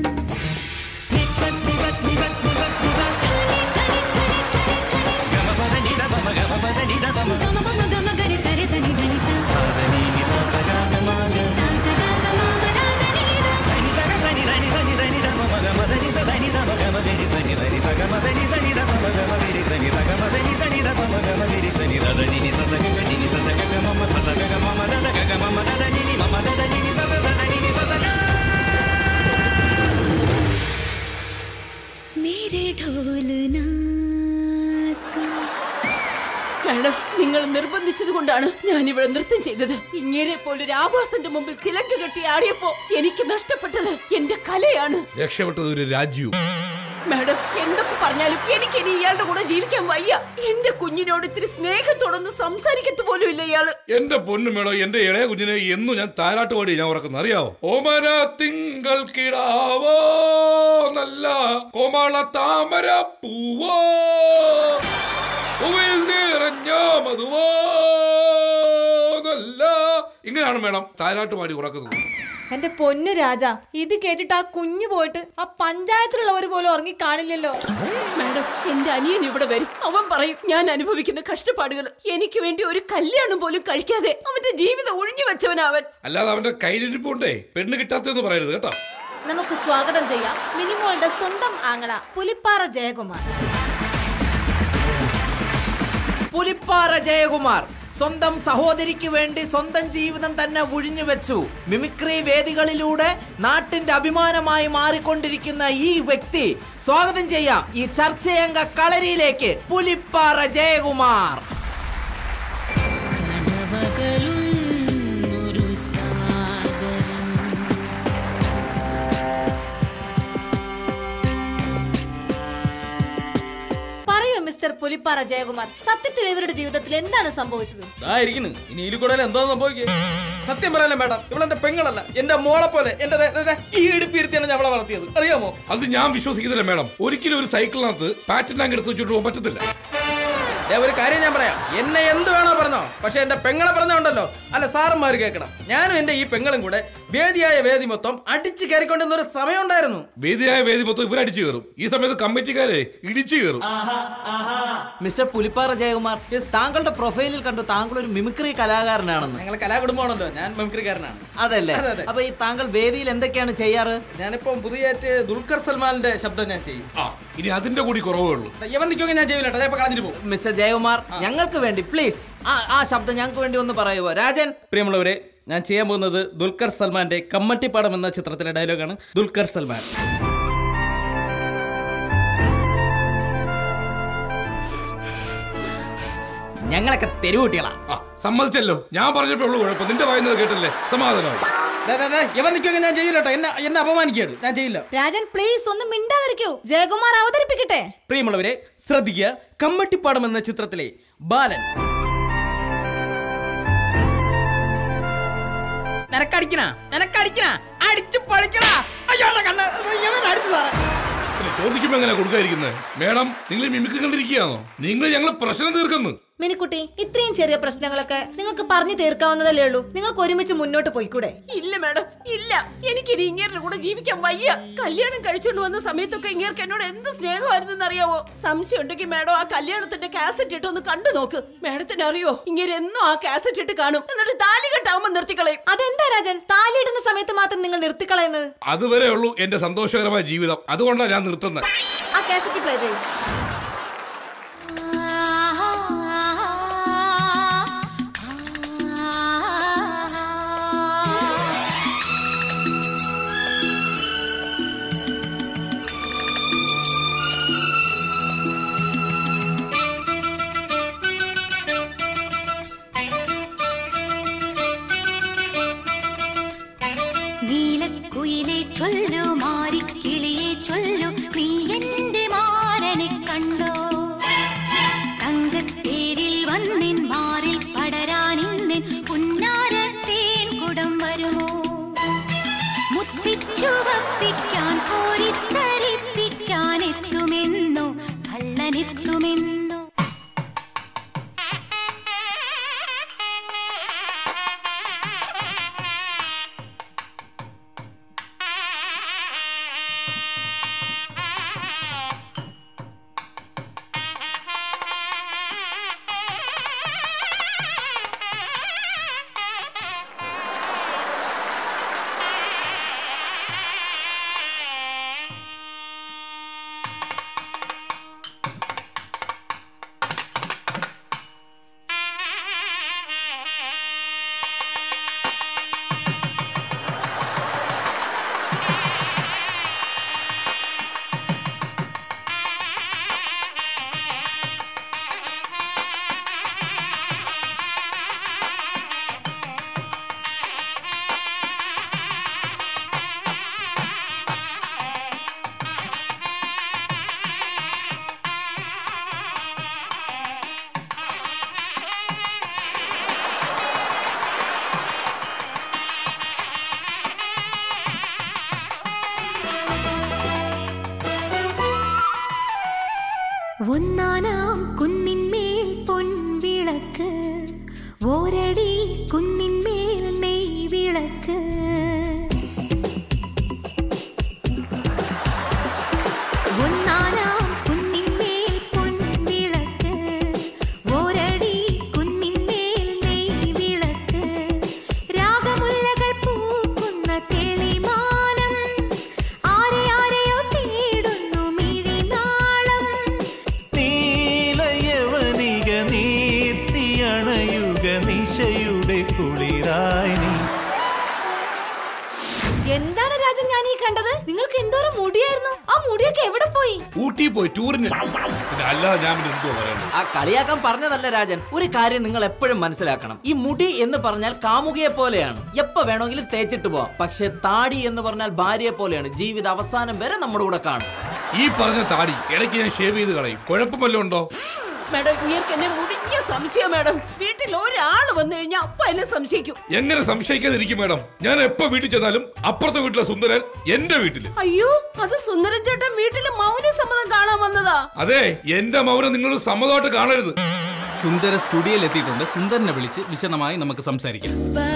मेरे ढोल ना सुन മാഡം നിങ്ങൾ നിർബന്ധിച്ചത് കൊണ്ടാണ് ഞാൻ ഇവിടെ നൃത്തം ചെയ്തത് ഇങ്ങനെ പോലൊരു ആഭാസന്റെ മുമ്പിൽ ചിലങ്ക കെട്ടി ആടിയപ്പോ എനിക്ക് നഷ്ടപ്പെട്ടത് എന്റെ കലയാണ് രക്ഷപ്പെട്ടത് ഒരു രാജ്യവും മാഡം എന്തൊക്കെ പറഞ്ഞാലും എനിക്ക് ഇനി ഇയാളുടെ കൂടെ ജീവിക്കാൻ വയ്യ എന്റെ കുഞ്ഞിനോട് ഇത്തിരി സ്നേഹത്തോടൊന്ന് സംസാരിക്കത്തു പോലും ഇല്ല ഇയാള് എന്റെ പൊന്നു മേടോ എന്റെ ഇളയ കുഞ്ഞിനെ എന്നും ഞാൻ താരാട്ട് പാടി ഞാൻ ഉറക്കുന്ന അറിയാവോ ഓമന തിങ്കൾ കിടാവോ നല്ല കോമാള താമര പൂവോ പൂവിൽ നിറഞ്ഞ മധുവോ നല്ല ഇങ്ങനെയാണ് മേഡം താരാട്ട് പാടി ഉറക്കുന്നത് എന്റെ പൊന്നു രാജ ഇത് കേട്ടിട്ട് ആ കുഞ്ഞു പോയിട്ട് ആ പഞ്ചായത്തിലുള്ളവർ പോലും ഉറങ്ങി കാണില്ലല്ലോ മാഡം എന്റെ അനിയൻ ഇവിടെ വരും അവൻ പറയും ഞാൻ അനുഭവിക്കുന്ന കഷ്ടപ്പാടുകൾ എനിക്ക് വേണ്ടി ഒരു കല്യാണം പോലും കഴിക്കാതെ അവന്റെ ജീവിതം ഒഴിഞ്ഞു വെച്ചവനവൻ അല്ലാതെ അവന്റെ കയ്യിലിരിപ്പുണ്ടേ പെണ്ണ് കിട്ടാത്തെന്ന് പറയരുത് കേട്ടോ നമുക്ക് സ്വാഗതം ചെയ്യാം മിനിമോളുടെ സ്വന്തം ആങ്ങള പുലിപ്പാറ ജയകുമാർ പുലിപ്പാറ ജയകുമാർ സ്വന്തം സഹോദരിക്ക് വേണ്ടി സ്വന്തം ജീവിതം തന്നെ ഒഴിഞ്ഞു വെച്ചു മിമിക്രി വേദികളിലൂടെ നാട്ടിന്റെ അഭിമാനമായി മാറിക്കൊണ്ടിരിക്കുന്ന ഈ വ്യക്തി സ്വാഗതം ചെയ്യാം ഈ ചർച്ചയംഗ കളരിയിലേക്ക് പുലിപ്പാറ ജയകുമാർ ഒരു സാഗരം പറയൂ മിസ്റ്റർ പുലിപ്പാറ ജയകുമാർ സത്യത്തിൽ ഇവരുടെ ജീവിതത്തിൽ എന്താണ് സംഭവിച്ചത് ഇതായിരിക്കുന്നു ഇനി ഇതിൽ കൂടെ എന്താ സംഭവിക്കുക സത്യം പറയാനേ മേഡം ഇവളെന്റെ പെങ്ങളല്ല എന്റെ മോളെ പോലെ എന്റെ ദേ- ദേ- ദേ ഈ ഇടുപ്പിരുത്തിയാണ് ഞാൻ അവളെ വളർത്തിയത് അറിയാമോ അത് ഞാൻ വിശ്വസിക്കുന്നില്ല മാഡം ഒരിക്കലും ഒരു സൈക്കിളിനകത്ത് പാറ്റൻ ടാങ്ക് എടുത്ത് വെച്ചിട്ട് പോകാൻ പറ്റത്തില്ല ദേ, ഒരു കാര്യം ഞാൻ പറയാം എന്നെ എന്ത് വേണോ പറഞ്ഞോ പക്ഷെ എന്റെ പെങ്ങളെ പറഞ്ഞോണ്ടല്ലോ അല്ല സാറന്മാർ കേൾക്കണം ഞാനും എന്റെ ഈ പെങ്ങളും കൂടെ വേദിയായ വേദി മൊത്തം അടിച്ചു കയറിക്കൊണ്ടിരുന്ന ഒരു സമയം ഉണ്ടായിരുന്നു വേദിയായ വേദി മൊത്തം ഇവരടിച്ചു കയറും ഈ സമയത്ത് കമ്മിറ്റിക്കാരെ ഇടിച്ചു കയറും മിസ്റ്റർ പുലിപ്പാറ ജയകുമാർ താങ്കളുടെ പ്രൊഫൈലിൽ കണ്ടു താങ്കൾ ഒരു മിമിക്രി കലാകാരനാണെന്ന് ഞങ്ങൾ കലാകുടുംബമാണല്ലോ ഞാൻ മെമിക്രിക്കാരനാണ് അതല്ലേ അതെ, അതെ. അപ്പൊ ഈ താങ്കൾ വേദിയിൽ എന്തൊക്കെയാണ് ചെയ്യാറ് ഞാനിപ്പം പുതിയായിട്ട് ദുൽഖർ സൽമാന്റെ ശബ്ദം ഞാൻ ചെയ്യും ആ ഇനി അതിന്റെ കൂടി കുറവേ ഉള്ളൂ യവൻ നിൽക്കുമെങ്കിൽ ഞാൻ ചെയ്യില്ല അതേ കളഞ്ഞിട്ട് പോകും മിസ്റ്റർ ജയകുമാർ ഞങ്ങൾക്ക് വേണ്ടി പ്ലീസ് ആ ആ ശബ്ദം ഞങ്ങൾക്ക് വേണ്ടി ഒന്ന് പറയുമോ രാജൻ പ്രിയമുള്ളവരെ ഞാൻ ചെയ്യാൻ പോകുന്നത് ദുൽഖർ സൽമാന്റെ കമ്മട്ടിപ്പാടം എന്ന ചിത്രത്തിലെ ഡയലോഗാണ് ദുൽഖർ സൽമാൻ ഞങ്ങളൊക്കെ തെരുവുട്ടികളാ സമ്മതിച്ചല്ലോ ഞാൻ പറഞ്ഞപ്പോ ഉള്ളൂ കുഴപ്പം നിന്റെ വായന കേട്ടല്ലേ സമാധാനമായി ഇവൻ നിൽക്കുമെങ്കിൽ ഞാൻ ചെയ്യില്ല കേട്ടോ എന്നെ എന്നെ അപമാനിക്കുകയാണ് ഞാൻ ചെയ്യില്ല രാജൻ പ്ലീസ് ഒന്ന് മിണ്ടാതിരിക്കൂ ജയകുമാർ അവതരിപ്പിക്കട്ടെ പ്രിയമുള്ളവരെ ശ്രദ്ധിക്കുക കമ്മട്ടിപ്പാടം എന്ന ചിത്രത്തിലെ ബാലൻ നിനക്കടിക്കണ നിനക്കടിക്കണ അടിച്ചു പൊളിക്കണ അയ്യോ എന്റെ കണ്ണ് ഇവൻ അടിച്ചു സാറേ പിന്നെ ചോദിക്കുമ്പോ എങ്ങനെ കൊടുക്കാതിരിക്കുന്നത് മേഡം നിങ്ങൾ മിമിക്രി കണ്ടിരിക്കുകയാണോ നിങ്ങൾ ഞങ്ങൾ പ്രശ്നം തീർക്കുന്നു മിനിക്കുട്ടി ഇത്രയും ചെറിയ പ്രശ്നങ്ങളൊക്കെ നിങ്ങൾക്ക് പറഞ്ഞു തീർക്കാവുന്നതല്ലേ ഉള്ളൂ നിങ്ങൾക്ക് ഒരുമിച്ച് മുന്നോട്ട് പോയിക്കൂടെ ഇല്ല മാഡം ഇല്ല എനിക്കിനി ഇങ്ങേരുടെ കൂടെ ജീവിക്കാൻ വയ്യ കല്യാണം കഴിച്ചുകൊണ്ട് വന്ന സമയത്തൊക്കെ ഇങ്ങേർക്ക് എന്നോട് എന്ത് സ്നേഹമായിരുന്നെന്ന് അറിയാവോ സംശയം ഉണ്ടെങ്കിൽ മാഡം ആ കല്യാണത്തിന്റെ കാസറ്റ് ഇട്ട് ഒന്ന് കണ്ടു നോക്ക് മാഡത്തിന് അറിയോ ഇങ്ങനെ എന്നും ആ കാസറ്റ് ഇട്ട് കാണും എന്നിട്ട് താലി കെട്ടാവുമ്പോ നിർത്തിക്കളയും അതെന്താ രാജൻ താലിയിടുന്ന സമയത്ത് മാത്രം നിങ്ങൾ നിർത്തിക്കളയുന്നത് അതുവരെ ഉള്ളൂ എന്റെ സന്തോഷകരമായ ജീവിതം അതുകൊണ്ടാണ് ഞാൻ നിർത്തുന്നത് ആ കാസറ്റ് പ്ലേ ചെയ്യും നീലക്കുയിലെ ചൊല്ലു മാറിക്കിളിയെ ചൊല്ലു നീ എന്റെ മാരനെ കണ്ടോ തങ്കത്തേരിൽ വന്നിൻ മാറിൽ പടരാനിന്നിൻ പുന്നാര തേൻ കുടം വരുമോ മുത്തിച്ചുവപ്പിക്കാൻ കോരിത്തരിപ്പിക്കാൻ എത്തുമെന്നോ കള്ളനെത്തുമെന്നോ ഒന്നാനാം കുന്നിന്മേൽ പൊൻവിളക്ക് ഓരടി കുന്നിന്മേൽ നെയ് വിളക്ക് ഒന്നാനാം കുന്നിന്മേൽ പൊൻവിളക്ക് ഓരടി കുന്നിന്മേൽ നെയ് വിളക്ക് രാഗമുല്ലകൾ പൂക്കുന്ന കിളിമാനം ആരെ ആരെയോ തേടുന്നു മിഴിനാളം നീലയവനിക നീ എവിടെയാണ് രാജൻ ഞാൻ ഈ കണ്ടത് നിങ്ങൾക്ക് എന്തോരം മുടിയായിരുന്നു ആ മുടിയൊക്കെ എവിടെ പോയി ഊട്ടി പോയി ടൂറിന് പിന്നെ അല്ലാതെ ഞാൻ പിന്നെ എന്തോ പറയണ്ടത് ആ കളിയാക്കാൻ പറഞ്ഞതല്ല രാജൻ ഒരു കാര്യം നിങ്ങൾ എപ്പോഴും മനസ്സിലാക്കണം ഈ മുടി എന്ന് പറഞ്ഞാൽ കാമുകിയെ പോലെയാണ് എപ്പോ വേണമെങ്കിലും തേച്ചിട്ട് പോവാം പക്ഷെ താടി എന്ന് പറഞ്ഞാൽ ഭാര്യയെ പോലെയാണ് ജീവിത അവസാനം വരെ നമ്മുടെ കൂടെ കാണും ഈ പറഞ്ഞ താടി ഇടയ്ക്ക് ഞാൻ ഷേവ് ചെയ്ത് കളയും കുഴപ്പം വല്ലതും ഉണ്ടോ മാഡം ഇങ്ങനെ എന്നെ മുടിഞ്ഞ സംശയം മാഡം വീട്ടിൽ ഒരാൾ വന്നു കഴിഞ്ഞാൽ അപ്പ എന്നെ സംശയിക്കും എങ്ങനെ സംശയിക്കാതിരിക്കും മേഡം ഞാൻ എപ്പോ വീട്ടിൽ ചെന്നാലും അപ്പുറത്തെ വീട്ടിലെ സുന്ദരൻ എന്റെ വീട്ടില് അയ്യോ അത് സുന്ദരൻ ചേട്ടൻ വീട്ടില് മൗന സമ്മതം കാണാൻ വന്നതാ അതെ എന്റെ മൗനം നിങ്ങൾ സമ്മതമായിട്ട് കാണരുത് സുന്ദര സ്റ്റുഡിയോയിൽ എത്തിയിട്ടുണ്ട് സുന്ദരനെ വിളിച്ച് വിശദമായി നമുക്ക് സംസാരിക്കാം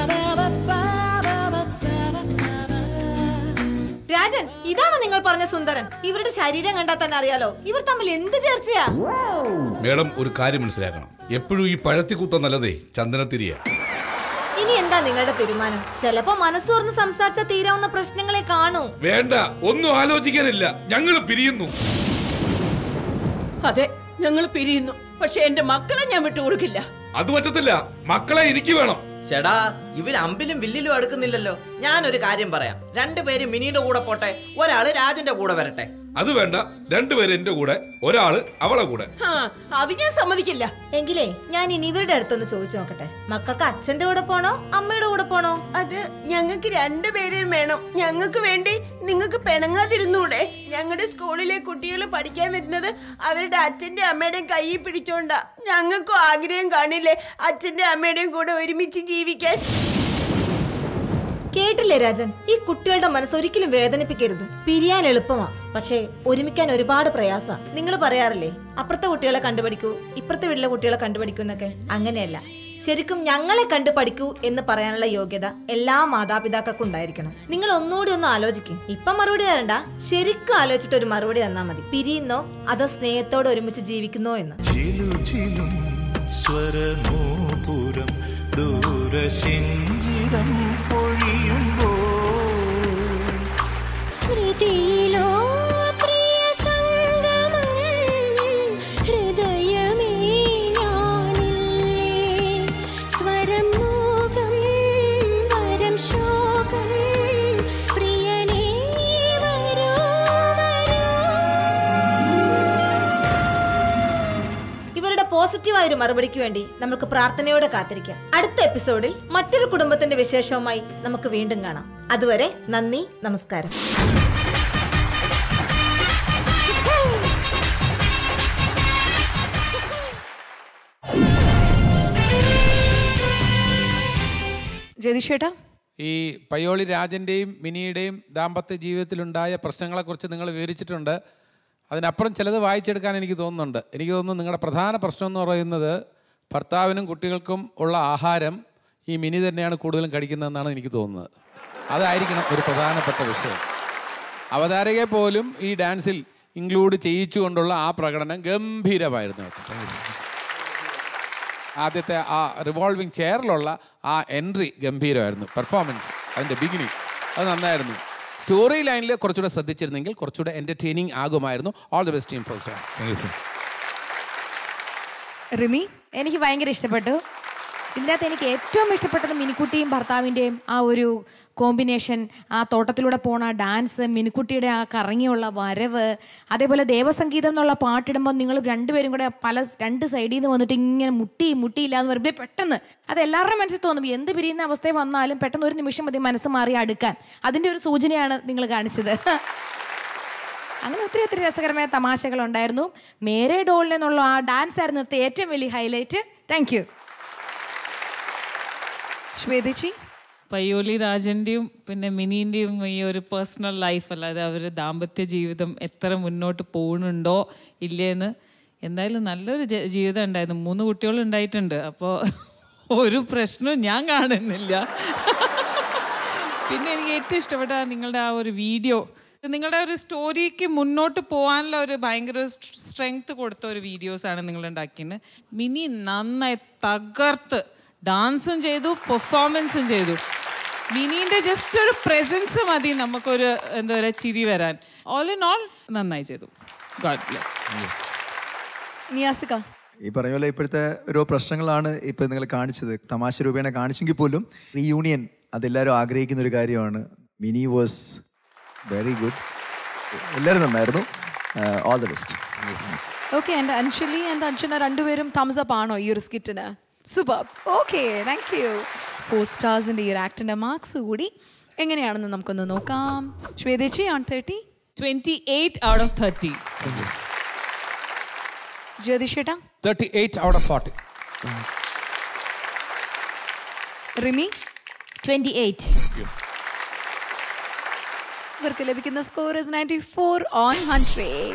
രാജൻ ഇതാണോ നിങ്ങൾ പറഞ്ഞ സുന്ദരൻ ഇവരുടെ ശരീരം കണ്ടാൽ തന്നെ അറിയാലോ ഇവർ തമ്മിൽ എന്ത് ചേർച്ചയാ മേഡം ഒരു കാര്യം മനസ്സിലാക്കണം എപ്പോഴും ഈ പഴത്തി കുത്ത നല്ലതേ ചന്ദനത്തിരിയ ഇനി എന്താ നിങ്ങളുടെ തീരുമാനം ചിലപ്പോ മനസ്സോർന്ന് സംസാരിച്ച തീരാവുന്ന പ്രശ്നങ്ങളെ കാണൂ വേണ്ട ഒന്നും ആലോചിക്കാനില്ല ഞങ്ങൾ പിരിയുന്നു അതെ ഞങ്ങൾ പിരിയുന്നു പക്ഷെ എന്റെ മക്കളെ ഞാൻ വിട്ടുകൊടുക്കില്ല അത് പറ്റത്തില്ല മക്കളെ എനിക്ക് വേണം ചേടാ ഇവര് അമ്പിലും വില്ലിലും അടുക്കുന്നില്ലല്ലോ ഞാനൊരു കാര്യം പറയാം രണ്ടുപേരും മിനിയുടെ കൂടെ പോട്ടെ ഒരാള് രാജന്റെ കൂടെ വരട്ടെ അത് വേണ്ട രണ്ടുപേരും എന്റെ കൂടെ ഒരാള് അവളെ കൂടെ ആ, അത് ഞാൻ സമ്മതിക്കില്ല എങ്കിലേ ഞാൻ ഇനി ഇവരുടെ അടുത്തൊന്ന് ചോദിച്ചു നോക്കട്ടെ മക്കൾക്ക് അച്ഛന്റെ കൂടെ പോണോ അമ്മയുടെ കൂടെ പോണോ അത് ഞങ്ങൾക്ക് രണ്ടുപേരെയും വേണം ഞങ്ങൾക്ക് വേണ്ടി നിങ്ങൾക്ക് പിണങ്ങാതിരുന്നൂടെ ഞങ്ങളുടെ സ്കൂളിലെ കുട്ടികൾ പഠിക്കാൻ വരുന്നത് അവരുടെ അച്ഛന്റെ അമ്മയുടെയും കൈ പിടിച്ചോണ്ടാ ഞങ്ങൾക്കും ആഗ്രഹം കാണില്ലേ അച്ഛന്റെ അമ്മയുടെയും കൂടെ ഒരുമിച്ച് ജീവിക്കാൻ കേട്ടില്ലേ രാജൻ ഈ കുട്ടികളുടെ മനസ്സ് ഒരിക്കലും വേദനിപ്പിക്കരുത് പിരിയാൻ എളുപ്പമാ പക്ഷേ ഒരുമിക്കാൻ ഒരുപാട് പ്രയാസ നിങ്ങൾ പറയാറില്ലേ അപ്പുറത്തെ കുട്ടികളെ കണ്ടുപഠിക്കൂ ഇപ്പുറത്തെ വീട്ടിലെ കുട്ടികളെ കണ്ടുപഠിക്കൂ എന്നൊക്കെ അങ്ങനെയല്ല ശരിക്കും ഞങ്ങളെ കണ്ടു പഠിക്കൂ എന്ന് പറയാനുള്ള യോഗ്യത എല്ലാ മാതാപിതാക്കൾക്കും ഉണ്ടായിരിക്കണം നിങ്ങൾ ഒന്നുകൂടി ഒന്ന് ആലോചിക്കും ഇപ്പൊ മറുപടി തരണ്ട ശരിക്കും ആലോചിച്ചിട്ട് ഒരു മറുപടി തന്നാ മതി പിരിയുന്നോ അതോ സ്നേഹത്തോടെ ഒരുമിച്ച് ജീവിക്കുന്നോ എന്ന് ചിലുചിലും സ്വരനൂപുരം ദൂരശിഞ്ചിരം പൊഴിയുമ്പോൾ സ്മൃതിയിലോ പ്രിയ സംഗമം ഹൃദയമേ ഞാനില്ലേ സ്വരം മൂകം വരം ശോകം പ്രിയനേ വരൂ ഇവരുടെ പോസിറ്റീവായ ഒരു മറുപടിക്ക് വേണ്ടി നമുക്ക് പ്രാർത്ഥനയോടെ കാത്തിരിക്കാം അടുത്ത എപ്പിസോഡിൽ മറ്റൊരു കുടുംബത്തിന്റെ വിശേഷവുമായി നമുക്ക് വീണ്ടും കാണാം അതുവരെ നന്ദി നമസ്കാരം ജതിഷേട്ടാ ഈ പയ്യോളി രാജൻ്റെയും മിനിയുടെയും ദാമ്പത്യ ജീവിതത്തിലുണ്ടായ പ്രശ്നങ്ങളെക്കുറിച്ച് നിങ്ങൾ വിവരിച്ചിട്ടുണ്ട് അതിനപ്പുറം ചിലത് വായിച്ചെടുക്കാൻ എനിക്ക് തോന്നുന്നുണ്ട് എനിക്ക് തോന്നുന്നു നിങ്ങളുടെ പ്രധാന പ്രശ്നം എന്ന് പറയുന്നത് ഭർത്താവിനും കുട്ടികൾക്കും ഉള്ള ആഹാരം ഈ മിനി തന്നെയാണ് കൂടുതലും കഴിക്കുന്നതെന്നാണ് എനിക്ക് തോന്നുന്നത് അതായിരിക്കണം ഒരു പ്രധാനപ്പെട്ട വിഷയം അവതാരകയെ പോലും ഈ ഡാൻസിൽ ഇൻക്ലൂഡ് ചെയ്യിച്ചുകൊണ്ടുള്ള ആ പ്രകടനം ഗംഭീരമായിരുന്നു കേട്ടോ. Thank you, sir. ആദ്യത്തെ ആ റിവോൾവിംഗ് ചെയറിലുള്ള ആ എൻട്രി ഗംഭീരമായിരുന്നു പെർഫോമൻസ് അതിൻ്റെ ബിഗിനിങ് അത് നന്നായിരുന്നു സ്റ്റോറി ലൈനിൽ കുറച്ചുകൂടെ ശ്രദ്ധിച്ചിരുന്നെങ്കിൽ കുറച്ചുകൂടെ എൻ്റർടൈനിങ് ആകുമായിരുന്നു all the best team four stars thank you sir Rimi എനിക്ക് ഭയങ്കര ഇഷ്ടപ്പെട്ടു ഇതിനകത്ത് എനിക്ക് ഏറ്റവും ഇഷ്ടപ്പെട്ടത് മിനിക്കുട്ടിയും ഭർത്താവിൻ്റെയും ആ ഒരു കോമ്പിനേഷൻ ആ തോട്ടത്തിലൂടെ പോണ ആ ഡാൻസ് മിനിക്കുട്ടിയുടെ ആ കറങ്ങിയുള്ള വരവ് അതേപോലെ ദേവസംഗീതം എന്നുള്ള പാട്ടിടുമ്പോൾ നിങ്ങൾ രണ്ടുപേരും കൂടെ പല രണ്ട് സൈഡിൽ നിന്ന് വന്നിട്ട് ഇങ്ങനെ മുട്ടി മുട്ടിയില്ല എന്ന് പറയുമ്പോൾ പെട്ടെന്ന് അത് എല്ലാവരുടെയും മനസ്സിൽ തോന്നും എന്ത് പിരിയുന്ന അവസ്ഥയിൽ വന്നാലും പെട്ടെന്ന് ഒരു നിമിഷം മതി മനസ്സ് മാറി അടുക്കാൻ അതിൻ്റെ ഒരു സൂചനയാണ് നിങ്ങൾ കാണിച്ചത് അങ്ങനെ ഒത്തിരി ഒത്തിരി രസകരമായ തമാശകൾ ഉണ്ടായിരുന്നു മേരെ ഡോളിൽ നിന്നുള്ള ആ ഡാൻസ് ആയിരുന്നു ഇന്നത്തെ ഏറ്റവും വലിയ ഹൈലൈറ്റ് താങ്ക് യു ശ്വേതച്ചി പയ്യോലി രാജന്റെയും പിന്നെ മിനീന്റെയും ഈ ഒരു പേഴ്സണൽ ലൈഫ് അല്ലാതെ അവർ ദാമ്പത്യ ജീവിതം എത്ര മുന്നോട്ട് പോകുന്നുണ്ടോ ഇല്ലേന്ന് എന്തായാലും നല്ലൊരു ജ- ജീവിതം ഉണ്ടായിരുന്നു മൂന്ന് കുട്ടികൾ ഉണ്ടായിട്ടുണ്ട് അപ്പോൾ ഒരു പ്രശ്നവും ഞാൻ കാണുന്നില്ല പിന്നെ എനിക്ക് ഏറ്റവും ഇഷ്ടപ്പെട്ട നിങ്ങളുടെ ആ ഒരു വീഡിയോ നിങ്ങളുടെ ഒരു സ്റ്റോറിക്ക് മുന്നോട്ട് പോകാനുള്ള ഒരു ഭയങ്കര സ്ട്രെങ്ത് കൊടുത്ത ഒരു വീഡിയോസാണ് നിങ്ങൾ ഉണ്ടാക്കിയത് മിനി നന്നായി തകർത്ത് ഡാൻസും ചെയ്തു പെർഫോമൻസും ചെയ്തു മിനീൻ്റെ ജസ്റ്റ് ഒരു പ്രസൻസ് മതി നമുക്കൊരു എന്താ പറയുക ചിരി വരാൻ ഓൾ ഇൻ ഓൾ നന്നായി ചെയ്തു ഗോഡ് ബ്ലെസ് നിയാസിക ഈ പറഞ്ഞ പോലെ ഇപ്പോഴത്തെ ഓരോ പ്രശ്നങ്ങളാണ് ഇപ്പം നിങ്ങൾ കാണിച്ചത് തമാശ രൂപേണ കാണിച്ചെങ്കിൽ പോലും റീയൂണിയൻ അതെല്ലാവരും ആഗ്രഹിക്കുന്ന ഒരു കാര്യമാണ് മിനി വാസ് വെരി ഗുഡ് എല്ലാവരും നന്നായിരുന്നു ഓൾ ദ ബെസ്റ്റ് ഓക്കെ എൻ്റെ അഞ്ജലി എൻ്റെ അഞ്ജന രണ്ടുപേരും തംസ് അപ്പ് ആണോ ഈ ഒരു സ്കിറ്റിന് super okay thank you four സ്റ്റാർസിൻ്റെ ഈ ഒരു ആക്ടിൻ്റെ മാർക്സ് കൂടി എങ്ങനെയാണെന്ന് നമുക്കൊന്ന് നോക്കാം ശ്വേതേച്ചി on thirty twenty eight out of thirty ജ്യോതിഷേട്ടാ thirty eight out of forty Rimi twenty eight ഇവർക്ക് ലഭിക്കുന്ന score is ninety four on hundred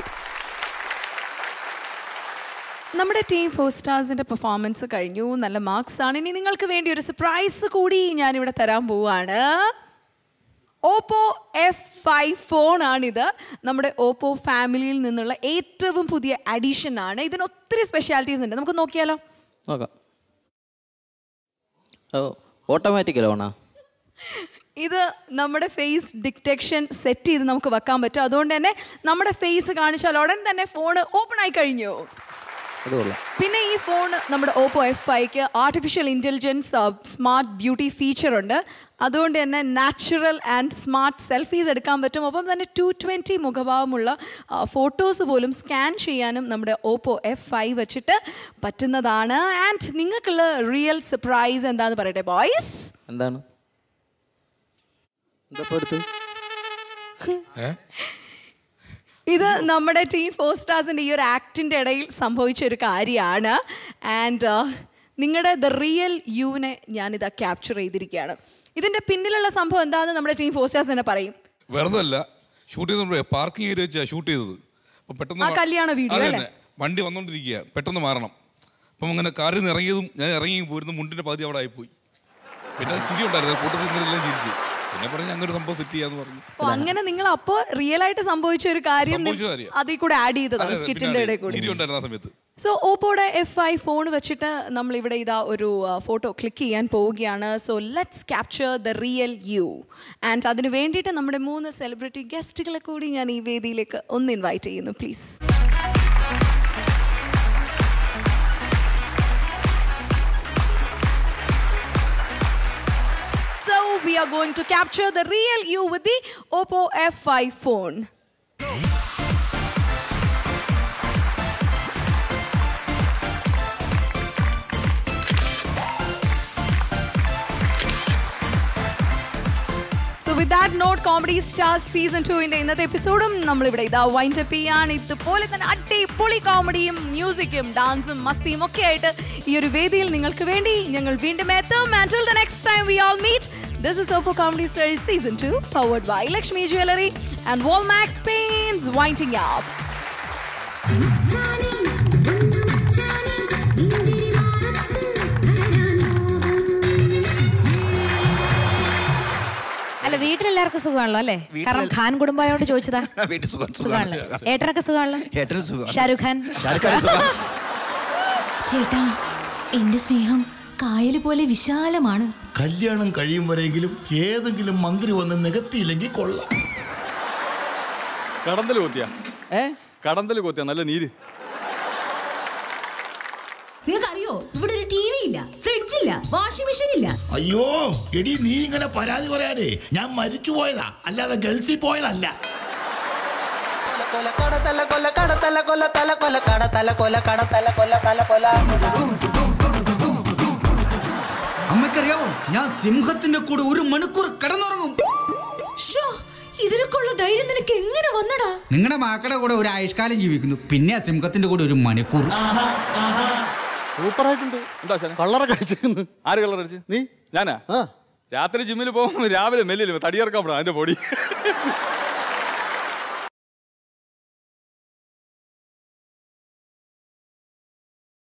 നമ്മുടെ ടീം ഫോർ സ്റ്റാർസിന്റെ പെർഫോമൻസ് കഴിഞ്ഞു നല്ല മാർക്സ് ആണ് ഇനി നിങ്ങൾക്ക് വേണ്ടി ഒരു സർപ്രൈസ് കൂടി ഞാനിവിടെ തരാൻ പോവാണ് ഓപ്പോ എഫ് ഫൈവ് ഫോൺ ആണിത് നമ്മുടെ ഓപ്പോ ഫാമിലിയിൽ നിന്നുള്ള ഏറ്റവും പുതിയ അഡീഷൻ ആണ് ഇതിന് ഒത്തിരി സ്പെഷ്യാലിറ്റീസ് ഉണ്ട് നമുക്ക് നോക്കിയാലോ നോക്കാം ഓ ഓട്ടോമാറ്റിക് ലോണാ ഇത് നമ്മുടെ ഫേസ് ഡിറ്റക്ഷൻ സെറ്റ് ചെയ്ത് നമുക്ക് വെക്കാൻ പറ്റും അതുകൊണ്ട് തന്നെ നമ്മുടെ ഫേസ് കാണിച്ചാൽ ഉടൻ തന്നെ ഫോൺ ഓപ്പൺ ആയി കഴിഞ്ഞു അത് കൊള്ളാം പിന്നെ ഈ ഫോൺ നമ്മുടെ ഓപ്പോ എഫ് ഫൈക്ക് artificial intelligence smart beauty feature ഉണ്ട് അതുകൊണ്ട് തന്നെ നാച്ചുറൽ ആൻഡ് സ്മാർട്ട് സെൽഫീസ് എടുക്കാൻ പറ്റും ഒപ്പം തന്നെ ടു ട്വൻറ്റി മുഖഭാവമുള്ള ഫോട്ടോസ് പോലും സ്കാൻ ചെയ്യാനും നമ്മുടെ ഓപ്പോ എഫ് ഫൈവ് വെച്ചിട്ട് പറ്റുന്നതാണ് ആൻഡ് നിങ്ങൾക്കുള്ള റിയൽ സർപ്രൈസ് എന്താന്ന് പറയട്ടെ ബോയ്സ് എന്താണ് എന്താ ഇപ്പൊ എടുത്ത് ഇത് നമ്മുടെ ടീം ഫോർ സ്റ്റാർസിൻ്റെ ഈ ഒരു ആക്ടിൻ്റെ ഇടയിൽ സംഭവിച്ച ഒരു കാര്യമാണ് ആൻഡ് നിങ്ങളുടെ ദ റിയൽ യുവിനെ ഞാനിതാ ക്യാപ്ചർ ചെയ്തിരിക്കുകയാണ് ഇതിൻ്റെ പിന്നിലുള്ള സംഭവം എന്താണെന്ന് നമ്മുടെ ടീം ഫോർ സ്റ്റാർസ് തന്നെ പറയും വെറുതെ അല്ല ഷൂട്ട് ചെയ്ത പാർക്കിംഗ് ഏരിയ വെച്ചാ ഷൂട്ട് ചെയ്തത് അപ്പൊ പെട്ടെന്ന് ആ കല്യാണ വീഡിയോ അതെ അല്ലേ? തന്നെ. വണ്ടി വന്നോണ്ടിരിക്കുക പെട്ടെന്ന് മാറണം അപ്പം അങ്ങനെ കാറിൽ നിന്ന് ഇറങ്ങിയതും ഞാൻ ഇറങ്ങി പോരുന്ന മുണ്ടിന്റെ പകുതി അവിടെ ആയിപ്പോയി പിന്നെ അത് ചിരി ഉണ്ടായിരുന്നു കൂട്ടത്തിൽ നിന്നെല്ലാം ചിരിച്ചു പിന്നെ പറഞ്ഞ് അങ്ങനെ ഒരു സംഭവം സെറ്റ് ചെയ്യാന്ന് പറഞ്ഞു ഓ അങ്ങനെ നിങ്ങൾ അപ്പോൾ റിയൽ ആയിട്ട് സംഭവിച്ച ഒരു കാര്യം സംഭവിച്ച കാര്യം. അതിൽ കൂടെ ആഡ് അതെ, ചെയ്തതാണ് അതെ, സ്കിറ്റിന്റെ പിന്നെ ഇടയിൽ കൂടി ചിരി ഉണ്ടായിരുന്നു ആ സമയത്ത് സോ ഓപ്പോയുടെ എഫ് ഐ ഫോൺ വെച്ചിട്ട് നമ്മൾ ഇവിടെ ഇതാ ഒരു ഫോട്ടോ ക്ലിക്ക് ചെയ്യാൻ പോവുകയാണ് so let's capture the real you and അതിന് വേണ്ടിയിട്ട് നമ്മുടെ മൂന്ന് സെലിബ്രിറ്റി ഗസ്റ്റുകളെ കൂടി ഞാൻ ഈ വേദിയിലേക്ക് ഒന്ന് ഇൻവൈറ്റ് ചെയ്യുന്നു please So we are going to capture the real you with the Oppo F5 phone. So with that note, Comedy Stars season ടുവിന്റെ ഇന്നത്തെ എപ്പിസോഡും നമ്മളിവിടെ ഇതാ വൈൻഡ് അപ്പ് ചെയ്യാണ് ഇതുപോലെ തന്നെ അടിപൊളി കോമഡിയും മ്യൂസിക്കും ഡാൻസും മസ്തിയും ഒക്കെ ആയിട്ട് ഈ ഒരു വേദിയിൽ നിങ്ങൾക്ക് വേണ്ടി ഞങ്ങൾ വീണ്ടും എത്തും until the next time we all meet this is Oppo Comedy Stars season 2 powered by Lakshmi Jewelry and Walmax Paints winding up അല്ല വീട്ടിലെല്ലാവർക്കും സുഖമാണല്ലോ അല്ലേ കാരണം ഖാൻ കുടുംബമായോണ്ട് ചോദിച്ചതാ വീട്ടിൽ സുഖം സുഖമാണല്ലോ ഏട്ടനൊക്കെ സുഖമാണല്ലോ ഏട്ടന് സുഖം ഷാരൂഖ് ഖാൻ ഷാരൂഖ് ഖാന് സുഖം ചേട്ടാ എന്റെ സ്നേഹം കായൽ പോലെ വിശാലമാണ് കല്യാണം കഴിയും വരെയെങ്കിലും ഏതെങ്കിലും മന്ത്രി വന്ന് നികത്തിയില്ലെങ്കിൽ കൊള്ളാം കടന്തൽ കൊത്തിയ ഏ കടന്തൽ കൊത്തിയ നല്ല നീര് നിങ്ങൾക്കറിയോ ഇവിടെ ഒരു ടി വി ഇല്ല ഫ്രിഡ്ജ് ഇല്ല വാഷിംഗ് മെഷീൻ ഇല്ല അയ്യോ എടി നീ ഇങ്ങനെ പരാതി പറയാനേ ഞാൻ മരിച്ചു പോയതാ അല്ലാതെ ഗൾഫിൽ പോയതല്ല അമ്മയ്ക്കറിയാവോ ഞാൻ സിംഹത്തിന്റെ കൂടെ ഒരു മണിക്കൂർ കിടന്നുറങ്ങും ഷോ ഇതിനൊക്കെ ഉള്ള ധൈര്യം നിനക്ക് എങ്ങനെ വന്നടാ നിങ്ങളുടെ മാക്കടെ കൂടെ ഒരു ആയുഷ്കാലം ജീവിക്കുന്നു പിന്നെ ആ സിംഹത്തിന്റെ കൂടെ ഒരു മണിക്കൂർ സൂപ്പറായിട്ടുണ്ട് എന്താ കള്ളറൊക്കെ അടിച്ചിരിക്കുന്നു ആര് കള്ളർ അടിച്ച് നീ ഞാനാ രാത്രി ജിമ്മിൽ പോകുമ്പോൾ രാവിലെ മെല്ലില്ല തടിയിറക്കാൻ അതിന്റെ പൊടി